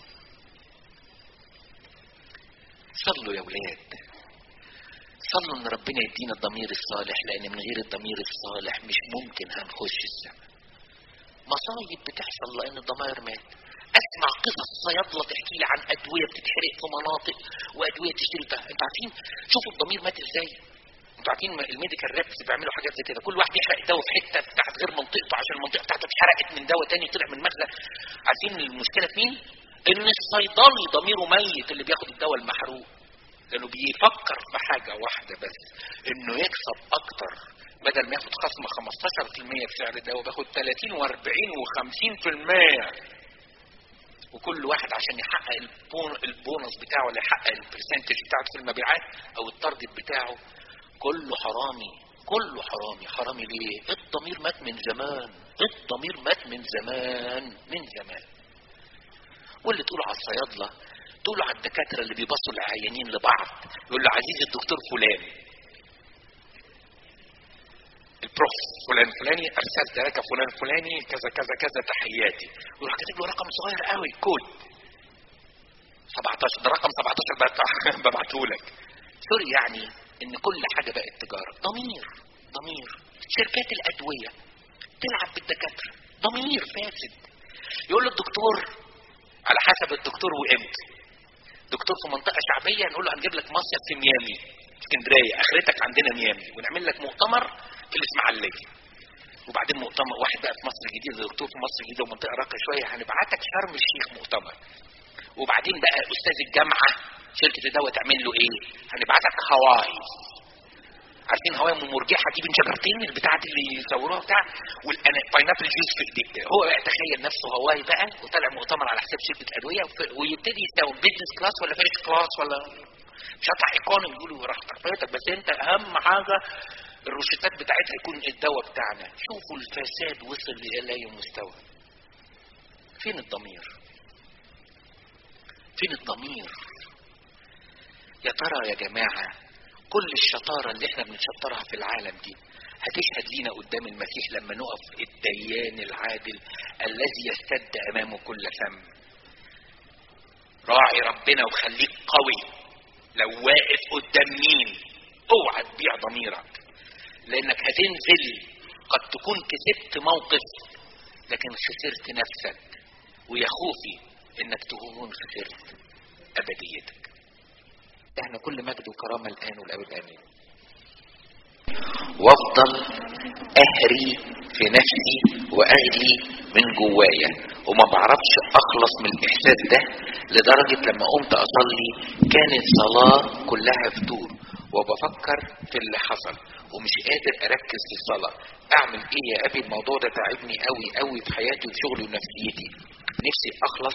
صلوا يا ولاد صلوا ان ربنا يدينا الضمير الصالح لان من غير الضمير الصالح مش ممكن هنخش السماء مصايب بتحصل لان الضمائر مات اسمع قصص صيادله تحكي لي عن ادويه بتتحرق في مناطق وادويه تشتري بتاع انتوا عارفين شوفوا الضمير مات ازاي انتوا عارفين الميديكال ريبس بيعملوا حاجات زي كده كل واحد يحرق الدواء في حته بتاعت غير منطقته عشان المنطقه بتاعته اتحرقت من دواء تاني طلع من مخزن عارفين المشكله في مين؟ ان الصيدلي ضميره ميت اللي بياخد الدواء المحروق لانه بيفكر في حاجه واحده بس انه يكسب اكتر بدل ما ياخد خصم 15% في سعر الدواء بياخد 30 و40 و50% وكل واحد عشان يحقق البون البونص بتاعه ولا يحقق البرسنتج بتاعته في المبيعات او التارجت بتاعه كله حرامي كله حرامي حرامي ليه الضمير مات من زمان الضمير مات من زمان من زمان واللي تقوله على الصيادله تقوله على الدكاتره اللي بيبصوا العيانين لبعض يقول له عزيزي الدكتور فلان البروف فلان فلاني ارسلت لك فلان فلاني كذا كذا كذا تحياتي ويروح كاتب له رقم صغير قوي كود 17 ده رقم 17 ببعته لك سوري يعني ان كل حاجه بقت تجاره ضمير ضمير شركات الادويه تلعب بالدكاتره ضمير فاسد يقول له الدكتور على حسب الدكتور وامتى دكتور في منطقه شعبيه نقول له هنجيب لك مصيف في ميامي اسكندريه اخرتك عندنا ميامي ونعمل لك مؤتمر في الاسماعيليه وبعدين مؤتمر واحد بقى في مصر الجديده دكتور في مصر الجديده ومنطقه راقيه شويه هنبعتك شرم الشيخ مؤتمر وبعدين بقى استاذ الجامعه شركه الدواء تعمل له ايه؟ هنبعتك هواي عارفين هواي ام مرجحه دي بين شجرتين البتاعه اللي يصوروها بتاع والباينابل جوز في ايديك كده هو بقى تخيل نفسه هواي بقى وطلع مؤتمر على حساب شركه ادويه وف- ويبتدي يساوي بيزنس كلاس ولا فيرست كلاس ولا مش هطلع ايكونومي يقولوا راح تربيتك بس انت اهم حاجه الروشتات بتاعتها يكون الدواء بتاعنا شوفوا الفساد وصل الى اي مستوى فين الضمير فين الضمير يا ترى يا جماعة كل الشطارة اللي احنا بنشطرها في العالم دي هتشهد لينا قدام المسيح لما نقف الديان العادل الذي يستد امامه كل فم راعي ربنا وخليك قوي لو واقف قدام مين اوعى تبيع ضميرك لانك هتنزل قد تكون كسبت موقف لكن خسرت نفسك ويا خوفي انك تكون خسرت ابديتك احنا كل مجد وكرامه الان والابد امين وافضل اهري في نفسي واغلي من جوايا وما بعرفش اخلص من الاحساس ده لدرجه لما قمت اصلي كانت صلاه كلها فتور وبفكر في اللي حصل ومش قادر اركز في الصلاه اعمل ايه يا ابي الموضوع ده تعبني قوي قوي في حياتي وشغلي ونفسيتي نفسي اخلص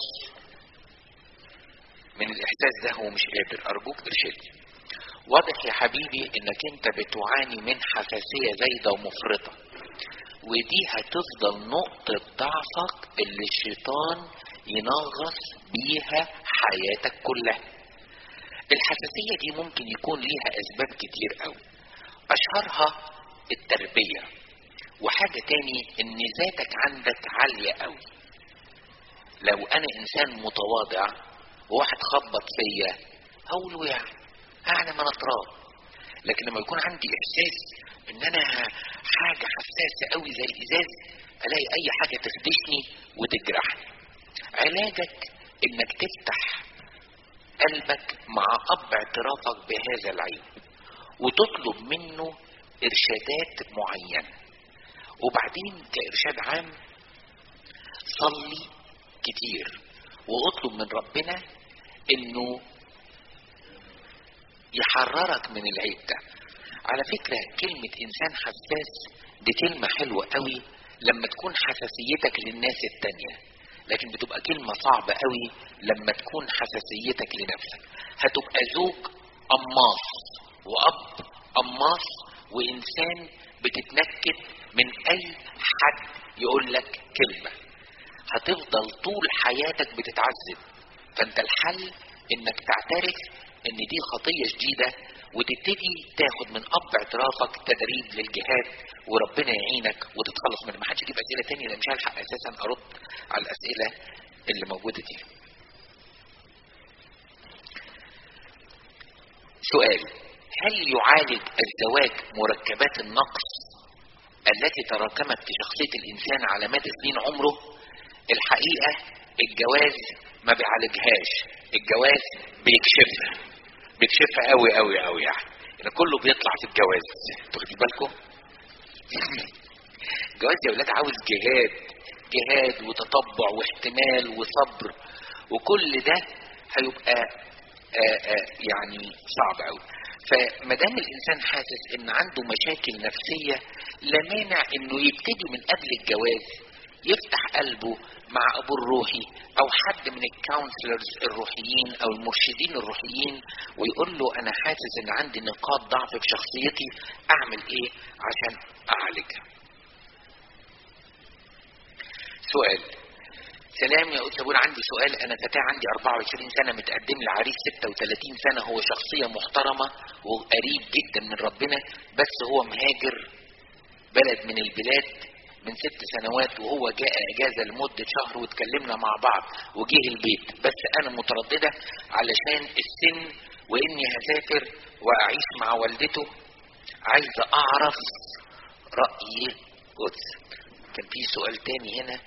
من الاحساس ده ومش قادر ارجوك ارشدني واضح يا حبيبي انك انت بتعاني من حساسية زايدة ومفرطة ودي هتفضل نقطة ضعفك اللي الشيطان ينغص بيها حياتك كلها الحساسية دي ممكن يكون ليها أسباب كتير أوي أشهرها التربية وحاجة تاني إن ذاتك عندك عالية أوي لو أنا إنسان متواضع وواحد خبط فيا هقول له يعني أنا ما أنا تراب لكن لما يكون عندي إحساس إن أنا حاجة حساسة أوي زي الإزاز ألاقي أي حاجة تخدشني وتجرحني علاجك إنك تفتح قلبك مع أب اعترافك بهذا العيب وتطلب منه إرشادات معينة وبعدين كإرشاد عام صلي كتير واطلب من ربنا انه يحررك من العيب ده على فكرة كلمة انسان حساس دي كلمة حلوة قوي لما تكون حساسيتك للناس التانية لكن بتبقى كلمة صعبة قوي لما تكون حساسيتك لنفسك هتبقى زوج قماص واب قماص وانسان بتتنكد من اي حد يقول لك كلمة هتفضل طول حياتك بتتعذب فانت الحل انك تعترف ان دي خطية جديدة وتبتدي تاخد من اب اعترافك تدريب للجهاد وربنا يعينك وتتخلص من ما حدش يجيب اسئله تانية لان مش هلحق اساسا ارد على الاسئله اللي موجوده دي. سؤال هل يعالج الزواج مركبات النقص التي تراكمت في شخصيه الانسان على مدى سنين عمره؟ الحقيقه الجواز ما بيعالجهاش، الجواز بيكشفها. بيكشفها قوي قوي قوي يعني يعني كله بيطلع في الجواز انتوا واخدين بالكم الجواز يا ولاد عاوز جهاد جهاد وتطبع واحتمال وصبر وكل ده هيبقى آآ آآ يعني صعب قوي فما دام الانسان حاسس ان عنده مشاكل نفسيه لا مانع انه يبتدي من قبل الجواز يفتح قلبه مع ابو الروحي او حد من الكونسلرز الروحيين او المرشدين الروحيين ويقول له انا حاسس ان عندي نقاط ضعف في شخصيتي اعمل ايه عشان اعالجها سؤال سلام يا أستاذ عندي سؤال أنا فتاة عندي 24 سنة متقدم لعريس 36 سنة هو شخصية محترمة وقريب جدا من ربنا بس هو مهاجر بلد من البلاد من ست سنوات وهو جاء اجازه لمده شهر واتكلمنا مع بعض وجه البيت بس انا متردده علشان السن واني هسافر واعيش مع والدته عايزه اعرف راي قدسك كان في سؤال تاني هنا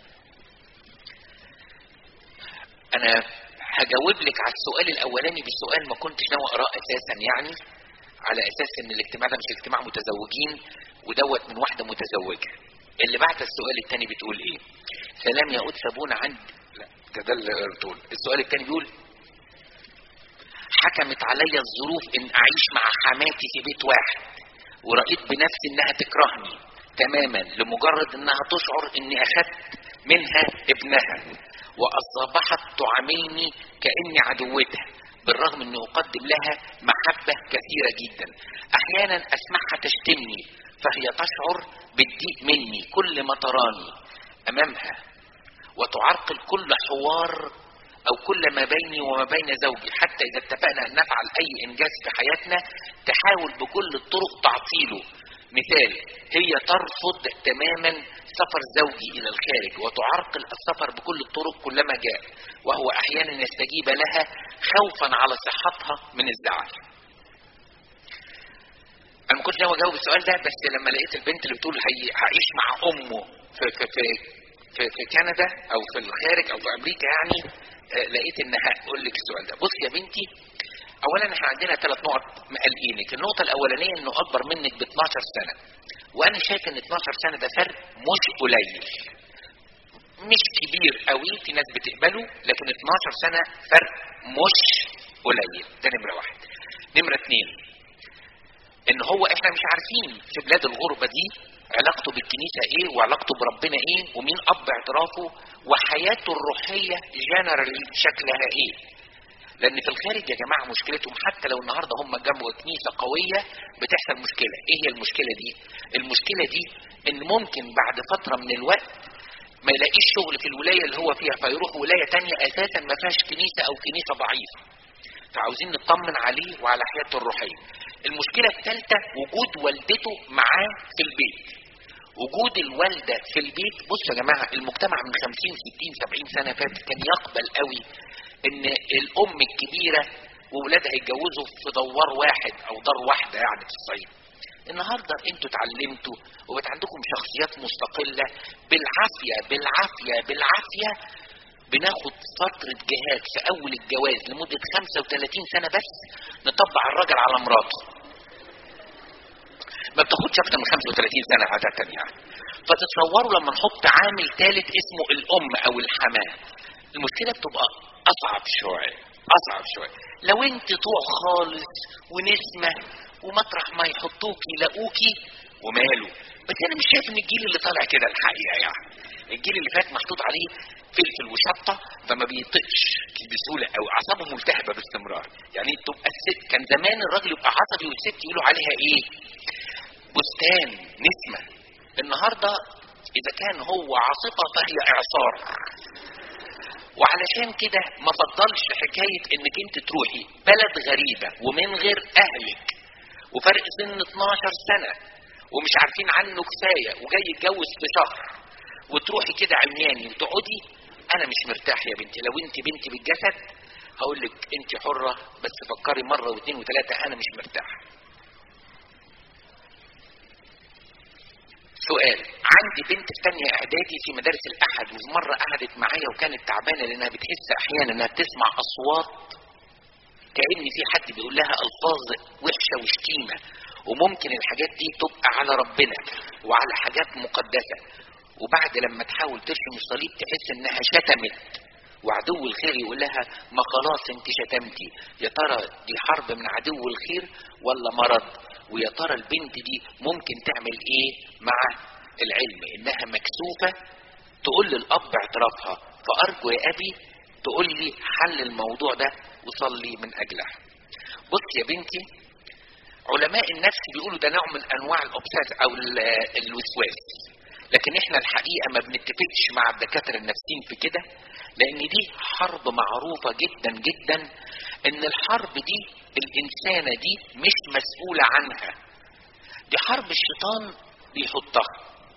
انا هجاوب لك على السؤال الاولاني بالسؤال ما كنتش ناوي اقراه اساسا يعني على اساس ان الاجتماع ده مش اجتماع متزوجين ودوت من واحده متزوجه اللي بعد السؤال الثاني بتقول ايه سلام يا قدس ابونا عند لا ده ده اللي طول السؤال الثاني بيقول حكمت علي الظروف ان اعيش مع حماتي في بيت واحد ورأيت بنفسي انها تكرهني تماما لمجرد انها تشعر اني اخذت منها ابنها واصبحت تعاملني كاني عدوتها بالرغم اني اقدم لها محبة كثيرة جدا احيانا اسمعها تشتمني فهي تشعر بالضيق مني كل ما تراني امامها وتعرقل كل حوار او كل ما بيني وما بين زوجي حتى اذا اتفقنا ان نفعل اي انجاز في حياتنا تحاول بكل الطرق تعطيله مثال هي ترفض تماما سفر زوجي الى الخارج وتعرقل السفر بكل الطرق كلما جاء وهو احيانا يستجيب لها خوفا على صحتها من الزعل انا ما كنتش ناوي اجاوب السؤال ده بس لما لقيت البنت اللي بتقول هي هعيش مع امه في في في في, في كندا او في الخارج او في امريكا يعني آه لقيت ان هقول لك السؤال ده بص يا بنتي اولا احنا عندنا ثلاث نقط مقلقينك النقطه الاولانيه انه اكبر منك ب 12 سنه وانا شايف ان 12 سنه ده فرق مش قليل مش كبير قوي في ناس بتقبله لكن 12 سنه فرق مش قليل ده نمره واحد نمره اثنين ان هو احنا مش عارفين في بلاد الغربه دي علاقته بالكنيسه ايه وعلاقته بربنا ايه ومين اب اعترافه وحياته الروحيه جنرالي شكلها ايه لان في الخارج يا جماعه مشكلتهم حتى لو النهارده هم جنبوا كنيسه قويه بتحصل مشكله ايه هي المشكله دي المشكله دي ان ممكن بعد فتره من الوقت ما يلاقيش شغل في الولايه اللي هو فيها فيروح ولايه تانية اساسا ما فيهاش كنيسه او كنيسه ضعيفه فعاوزين نطمن عليه وعلى حياته الروحيه المشكله الثالثه وجود والدته معاه في البيت وجود الوالده في البيت بصوا يا جماعه المجتمع من 50 60 70 سنه فاتت كان يقبل قوي ان الام الكبيره واولادها يتجوزوا في دوار واحد او دار واحده يعني في الصعيد النهارده انتوا اتعلمتوا وبقت عندكم شخصيات مستقله بالعافيه بالعافيه بالعافيه بناخد فترة جهاد في أول الجواز لمدة 35 سنة بس نطبع الراجل على مراته. ما بتاخدش أكتر من 35 سنة عادة يعني. فتتصوروا لما نحط عامل ثالث اسمه الأم أو الحماة. المشكلة بتبقى أصعب شوية. أصعب شوية. لو أنت طوع خالص ونسمة ومطرح ما يحطوك يلاقوكي وماله. بس أنا مش شايف إن الجيل اللي طالع كده الحقيقة يعني. الجيل اللي فات محطوط عليه فلفل وشطة فما بيطقش بسهولة أو أعصابه ملتهبة باستمرار يعني تبقى الست كان زمان الراجل يبقى عصبي والست يقولوا عليها إيه بستان نسمة النهاردة إذا كان هو عاصفة فهي إعصار وعلشان كده ما فضلش حكاية إنك أنت تروحي بلد غريبة ومن غير أهلك وفرق سن 12 سنة ومش عارفين عنه كفاية وجاي يتجوز في شهر وتروحي كده عمياني وتقعدي انا مش مرتاح يا بنتي لو انت بنتي بالجسد هقول لك انت حرة بس فكري مرة واثنين وثلاثة انا مش مرتاح سؤال عندي بنت في تانية اعدادي في مدارس الاحد وفي مرة قعدت معايا وكانت تعبانة لانها بتحس احيانا انها بتسمع اصوات كأن في حد بيقول لها الفاظ وحشة وشتيمة وممكن الحاجات دي تبقى على ربنا وعلى حاجات مقدسة وبعد لما تحاول ترسم الصليب تحس انها شتمت وعدو الخير يقول لها ما خلاص انت شتمتي يا ترى دي حرب من عدو الخير ولا مرض ويا ترى البنت دي ممكن تعمل ايه مع العلم انها مكسوفة تقول للاب اعترافها فارجو يا ابي تقول لي حل الموضوع ده وصلي من اجلها بص يا بنتي علماء النفس بيقولوا ده نوع من انواع الاوبساس او الوسواس لكن احنا الحقيقه ما بنتفقش مع الدكاتره النفسيين في كده لان دي حرب معروفه جدا جدا ان الحرب دي الانسانه دي مش مسؤوله عنها دي حرب الشيطان بيحطها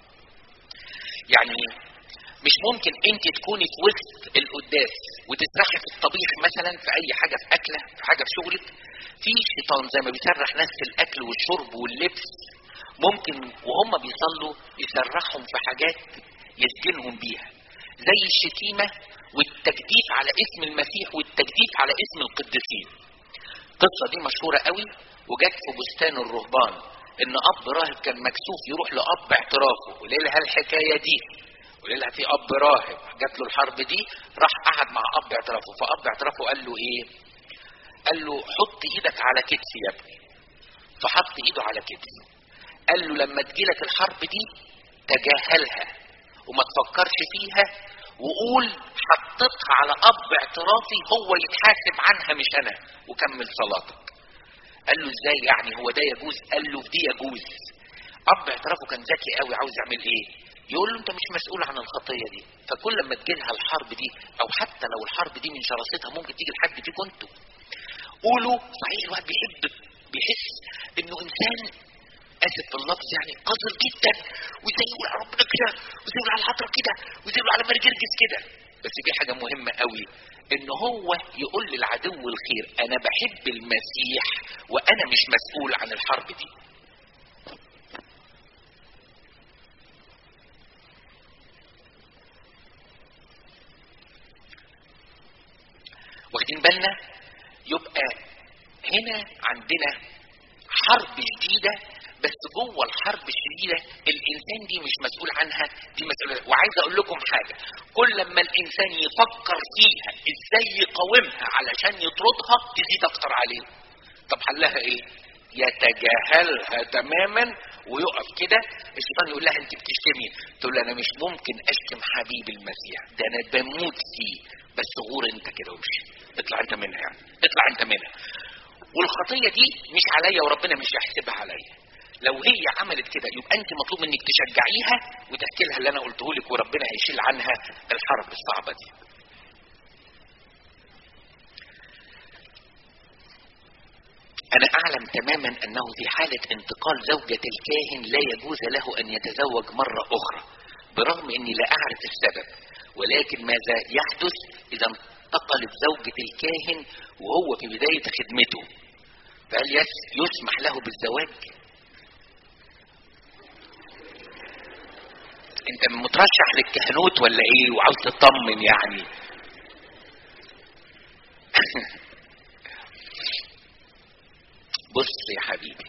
يعني مش ممكن انت تكوني في وسط القداس وتسرحي في الطبيخ مثلا في اي حاجه في اكله في حاجه في شغلك في شيطان زي ما بيسرح ناس في الاكل والشرب واللبس ممكن وهم بيصلوا يسرحهم في حاجات يسجنهم بيها زي الشتيمة والتجديف على اسم المسيح والتجديف على اسم القديسين القصة دي مشهورة قوي وجت في بستان الرهبان ان اب راهب كان مكسوف يروح لاب اعترافه وليه لها الحكاية دي وليه لها في اب راهب جات له الحرب دي راح قعد مع اب اعترافه فاب اعترافه قال له ايه قال له حط ايدك على كتفي يا ابني فحط ايده على كتفه قال له لما تجيلك الحرب دي تجاهلها وما تفكرش فيها وقول حطيتها على اب اعترافي هو يتحاسب عنها مش انا وكمل صلاتك قال له ازاي يعني هو ده يجوز قال له دي يجوز اب اعترافه كان ذكي قوي عاوز يعمل ايه يقول له انت مش مسؤول عن الخطيه دي فكل لما تجيلها الحرب دي او حتى لو الحرب دي من شراستها ممكن تيجي لحد فيكم انتوا قولوا صحيح الواحد بيحب بيحس انه انسان اسف في اللفظ يعني قذر جدا وازاي يقول على ربنا كده وازاي يقول على العطره كده وازاي يقول على مرجرجس كده بس في حاجه مهمه قوي ان هو يقول للعدو الخير انا بحب المسيح وانا مش مسؤول عن الحرب دي واخدين بالنا يبقى هنا عندنا حرب جديده بس جوه الحرب الشديده الانسان دي مش مسؤول عنها دي مسؤوليه وعايز اقول لكم حاجه كل لما الانسان يفكر فيها ازاي يقاومها علشان يطردها تزيد اكتر عليه طب حلها ايه يتجاهلها تماما ويقف كده الشيطان يقول لها انت بتشتمي تقول انا مش ممكن اشتم حبيب المسيح ده انا بموت فيه بس غور انت كده وامشي اطلع انت منها يعني اطلع انت منها والخطيه دي مش عليا وربنا مش هيحسبها عليا لو هي عملت كده يبقى انت مطلوب منك تشجعيها وتحكي لها اللي انا قلته لك وربنا هيشيل عنها الحرب الصعبه دي أنا أعلم تماما أنه في حالة انتقال زوجة الكاهن لا يجوز له أن يتزوج مرة أخرى برغم أني لا أعرف السبب ولكن ماذا يحدث إذا انتقلت زوجة الكاهن وهو في بداية خدمته فهل يسمح له بالزواج انت مترشح للكهنوت ولا ايه وعاوز تطمن يعني بص يا حبيبي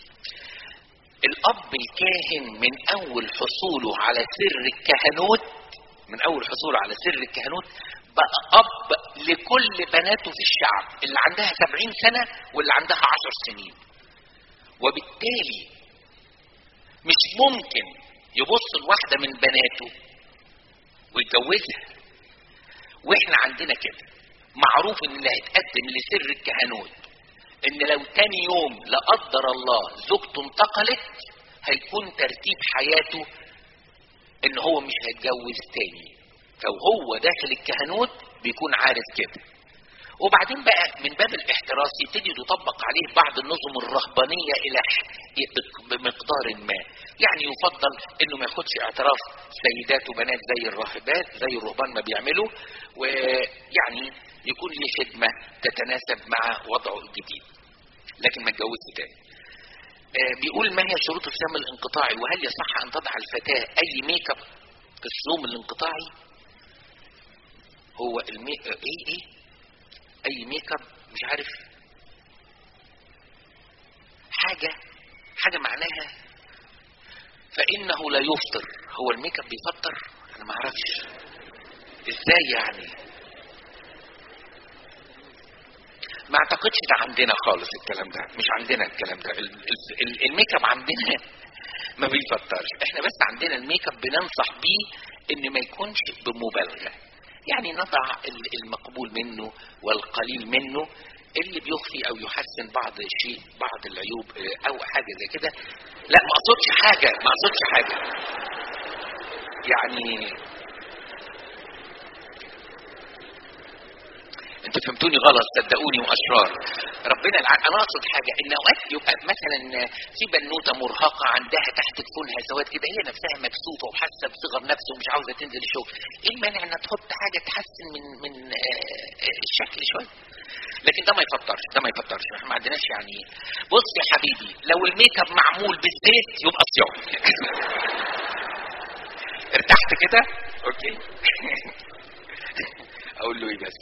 الاب الكاهن من اول حصوله على سر الكهنوت من اول حصوله على سر الكهنوت بقى اب لكل بناته في الشعب اللي عندها سبعين سنة واللي عندها عشر سنين وبالتالي مش ممكن يبص لواحدة من بناته ويتجوزها واحنا عندنا كده معروف ان اللي هيتقدم لسر الكهنوت ان لو تاني يوم لا قدر الله زوجته انتقلت هيكون ترتيب حياته ان هو مش هيتجوز تاني فهو داخل الكهنوت بيكون عارف كده وبعدين بقى من باب الاحتراس يبتدي تطبق عليه بعض النظم الرهبانية إلى بمقدار ما يعني يفضل انه ما ياخدش اعتراف سيدات وبنات زي الراهبات زي الرهبان ما بيعملوا ويعني يكون ليه خدمة تتناسب مع وضعه الجديد لكن ما اتجوزش تاني بيقول ما هي شروط الصيام الانقطاعي وهل يصح ان تضع الفتاة اي ميك اب في الصوم الانقطاعي هو المي... ايه ايه اي ميك اب مش عارف حاجة حاجة معناها فانه لا يفطر هو الميك اب بيفطر انا ما اعرفش ازاي يعني ما اعتقدش ده عندنا خالص الكلام ده مش عندنا الكلام ده الميك اب عندنا ما بيفطرش احنا بس عندنا الميك اب بننصح بيه ان ما يكونش بمبالغه يعني نضع المقبول منه والقليل منه اللي بيخفي او يحسن بعض الشيء بعض العيوب او حاجه زي كده لا ما اقصدش حاجه ما اقصدش حاجه يعني انتوا فهمتوني غلط صدقوني واشرار ربنا الع... انا اقصد حاجه ان اوقات يبقى مثلا في بنوته مرهقه عندها تحت تكونها سواد كده هي نفسها مكسوفه وحاسه بصغر نفسه ومش عاوزه تنزل الشغل ايه المانع انها تحط حاجه تحسن من من آه الشكل شويه لكن ده ما يفطرش ده ما يفطرش احنا ما عندناش يعني بص يا حبيبي لو الميك اب معمول بالزيت يبقى صيام ارتحت كده اوكي اقول له ايه بس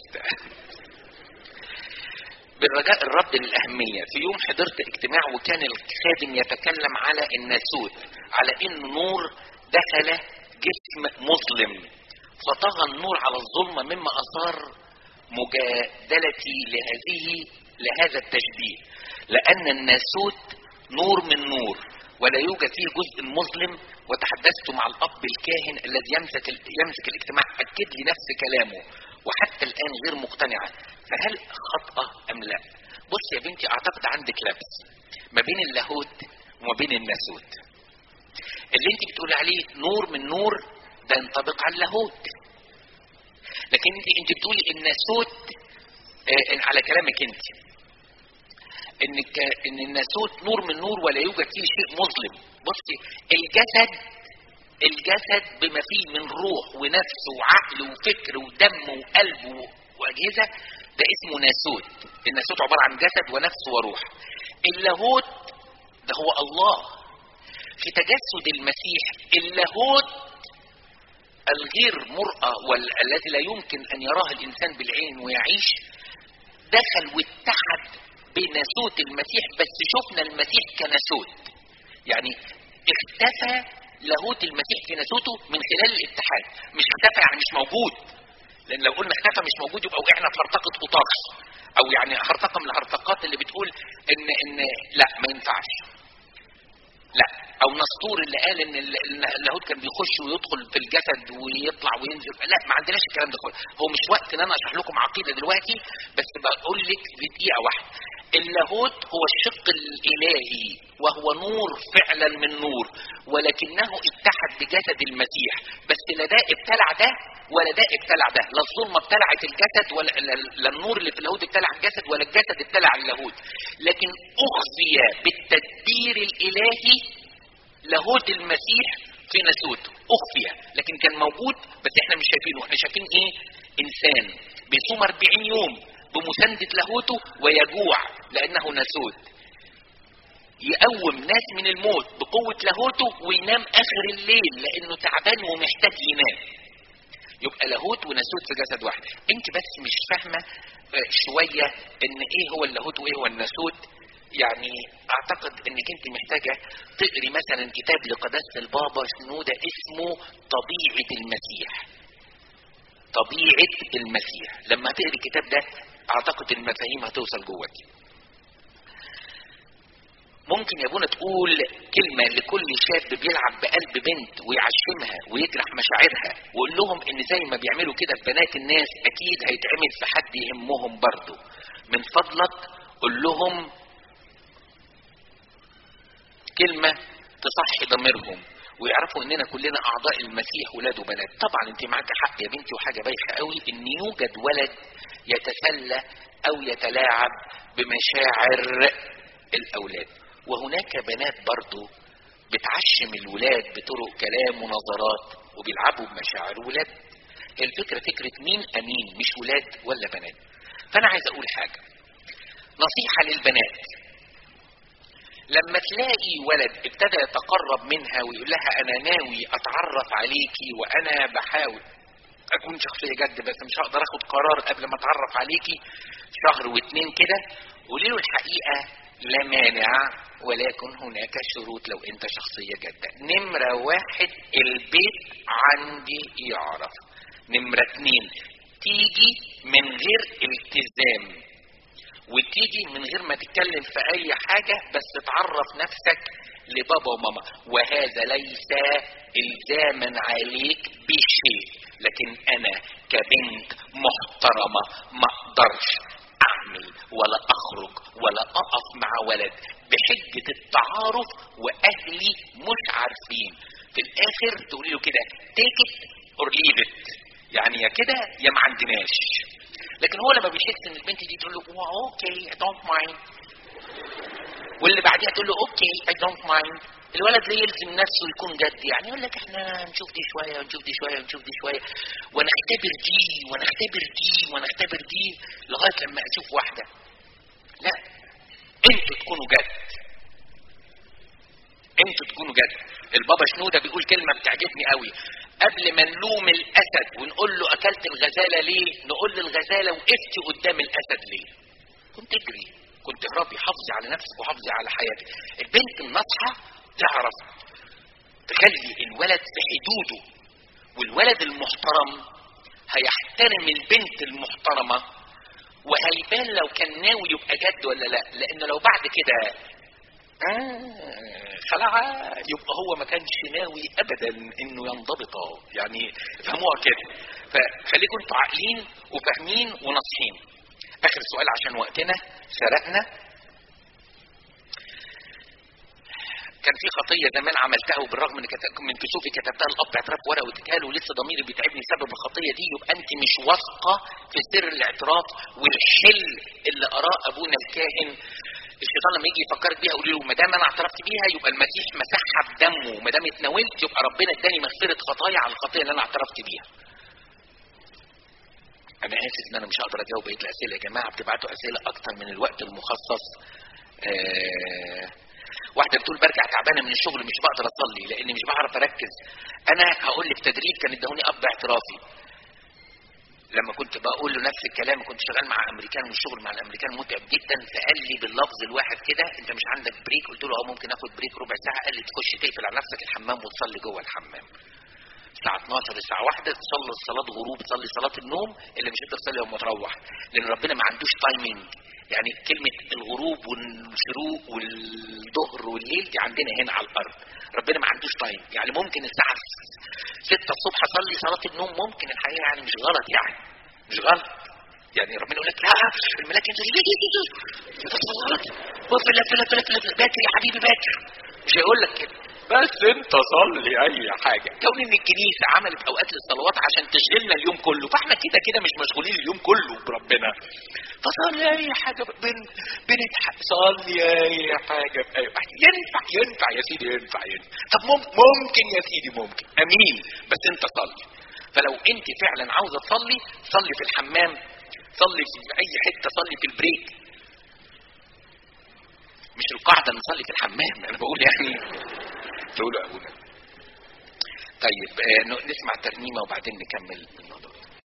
بالرجاء الرد للأهمية في يوم حضرت اجتماع وكان الخادم يتكلم على الناسوت على ان نور دخل جسم مظلم فطغى النور على الظلمة مما أثار مجادلتي لهذه لهذا التشبيه لأن الناسوت نور من نور ولا يوجد فيه جزء مظلم وتحدثت مع الأب الكاهن الذي يمسك يمسك الاجتماع أكد لي نفس كلامه وحتى الآن غير مقتنعة فهل خطأ أم لا بص يا بنتي أعتقد عندك لبس ما بين اللاهوت وما بين الناسوت اللي انت بتقولي عليه نور من نور ده ينطبق على اللاهوت لكن انت انت بتقولي الناسوت آه على كلامك انت ان ان الناسوت نور من نور ولا يوجد فيه شيء مظلم بصي الجسد الجسد بما فيه من روح ونفس وعقل وفكر ودم وقلب واجهزه ده اسمه ناسوت الناسوت عباره عن جسد ونفس وروح اللاهوت ده هو الله في تجسد المسيح اللاهوت الغير مرأى والذي لا يمكن ان يراه الانسان بالعين ويعيش دخل واتحد بناسوت المسيح بس شفنا المسيح كناسوت يعني اختفى لاهوت المسيح في ناسوته من خلال الاتحاد مش اختفى يعني مش موجود لان لو قلنا اختفى مش موجود يبقى وقعنا في هرطقه قطاس او يعني هرطقه من الهرطقات اللي بتقول ان ان لا ما ينفعش لا او نسطور اللي قال ان اللاهوت كان بيخش ويدخل في الجسد ويطلع وينزل لا ما عندناش الكلام ده خالص هو مش وقت ان انا اشرح لكم عقيده دلوقتي بس بقول لك في دقيقه واحده اللاهوت هو الشق الالهي وهو نور فعلا من نور ولكنه اتحد بجسد المسيح بس لا ده ابتلع ده ولا ده ابتلع ده لا الظلمه ابتلعت الجسد ولا لا النور اللي في اللاهوت ابتلع الجسد ولا الجسد ابتلع اللاهوت لكن اخفي بالتدبير الالهي لاهوت المسيح في ناسوت اخفي لكن كان موجود بس احنا مش شايفينه احنا شايفين ايه انسان بيصوم 40 يوم بمساندة لاهوته ويجوع لانه ناسوت يقوم ناس من الموت بقوة لاهوته وينام اخر الليل لانه تعبان ومحتاج ينام يبقى لاهوت وناسوت في جسد واحد انت بس مش فاهمة شوية ان ايه هو اللاهوت وايه هو الناسوت يعني اعتقد انك انت محتاجة تقري مثلا كتاب لقداسة البابا شنودة اسمه طبيعة المسيح طبيعة المسيح لما تقري الكتاب ده اعتقد المفاهيم هتوصل جواك ممكن يا ابونا تقول كلمة لكل شاب بيلعب بقلب بنت ويعشمها ويجرح مشاعرها وقول لهم ان زي ما بيعملوا كده في بنات الناس اكيد هيتعمل في حد يهمهم برضه من فضلك قول لهم كلمة تصحي ضميرهم ويعرفوا اننا كلنا اعضاء المسيح ولاد وبنات طبعا انت معاك حق يا بنتي وحاجة بايخة قوي ان يوجد ولد يتسلى او يتلاعب بمشاعر الاولاد وهناك بنات برضو بتعشم الولاد بطرق كلام ونظرات وبيلعبوا بمشاعر ولاد الفكرة فكرة مين امين مش ولاد ولا بنات فانا عايز اقول حاجة نصيحة للبنات لما تلاقي ولد ابتدى يتقرب منها ويقول لها انا ناوي اتعرف عليكي وانا بحاول اكون شخصية جد بس مش هقدر اخد قرار قبل ما اتعرف عليكي شهر واتنين كده قولي له الحقيقة لا مانع ولكن هناك شروط لو انت شخصية جادة نمرة واحد البيت عندي يعرف نمرة اتنين تيجي من غير التزام وتيجي من غير ما تتكلم في اي حاجة بس تعرف نفسك لبابا وماما وهذا ليس الزاما عليك بشيء لكن انا كبنت محترمة ما اقدرش اعمل ولا اخرج ولا اقف مع ولد بحجة التعارف واهلي مش عارفين في الاخر تقولي له كده take it or leave it يعني يا كده يا ما عندناش لكن هو لما بيحس ان البنت دي تقول له اوكي I don't mind واللي بعديها تقول له اوكي I don't mind الولد ليه يلزم نفسه يكون جد يعني يقول لك احنا نشوف دي شويه ونشوف دي شويه ونشوف دي شويه ونختبر دي ونختبر دي ونختبر دي لغايه لما اشوف واحده لا انتوا تكونوا جد انتوا تكونوا جد البابا شنوده بيقول كلمه بتعجبني قوي قبل ما نلوم الاسد ونقول له اكلت الغزاله ليه نقول للغزاله وقفتي قدام الاسد ليه كنت اجري كنت اهربي حافظي على نفسك وحافظي على حياتك البنت الناصحه تعرف تخلي الولد في حدوده والولد المحترم هيحترم البنت المحترمة وهيبان لو كان ناوي يبقى جد ولا لا لان لو بعد كده آه خلع يبقى هو ما كانش ناوي ابدا انه ينضبط يعني فهموها كده فخليكم انتوا عاقلين وفاهمين وناصحين اخر سؤال عشان وقتنا سرقنا كان في خطيه زمان عملتها وبالرغم ان من كسوفي كتبتها الاب اعتراف ورقه واديتها له ولسه ضميري بيتعبني بسبب الخطيه دي يبقى انت مش واثقه في سر الاعتراف والحل اللي اراه ابونا الكاهن الشيطان لما يجي يفكرك بيها قولي له ما دام انا اعترفت بيها يبقى المسيح مسحها بدمه وما دام اتناولت يبقى ربنا اداني مغفره خطايا على الخطيه اللي انا اعترفت بيها. انا اسف ان انا مش هقدر اجاوب بقيه الاسئله يا جماعه بتبعتوا اسئله اكتر من الوقت المخصص. آه واحده بتقول برجع تعبانه من الشغل مش بقدر اصلي لاني مش بعرف اركز انا هقول لك تدريب كان ادوني اب اعترافي لما كنت بقول له نفس الكلام كنت شغال مع امريكان والشغل مع الامريكان متعب جدا فقال لي باللفظ الواحد كده انت مش عندك بريك قلت له اه ممكن اخد بريك ربع ساعه قال لي تخش تقفل على نفسك الحمام وتصلي جوه الحمام الساعة 12 الساعة 1 تصلي صلاة غروب تصلي صلاة النوم اللي مش هتقدر تصلي لما تروح لأن ربنا ما عندوش تايمينج يعني كلمة الغروب والشروق والظهر والليل دي عندنا هنا على الأرض ربنا ما عندوش تايم يعني ممكن الساعة 6 الصبح أصلي صلاة النوم ممكن الحقيقة يعني مش غلط يعني مش غلط يعني ربنا يقول لك لا الملاك ينزل وفلا فلا فلا فلا فلا باكر يا حبيبي باكر مش هيقول لك كده بس انت صلي اي حاجه كون ان الكنيسه عملت اوقات للصلوات عشان تشغلنا اليوم كله فاحنا كده كده مش مشغولين اليوم كله بربنا فصلي اي حاجه بن بنضحك صلي اي حاجه باي واحد ينفع ينفع يا سيدي ينفع ينفع طب مم- ممكن يا سيدي ممكن امين بس انت صلي فلو انت فعلا عاوزه تصلي صلي في الحمام صلي في اي حته صلي في البريك مش القاعده نصلي في الحمام انا بقول يعني تقولوا ابونا طيب آه، ن- نسمع ترنيمه وبعدين نكمل الموضوع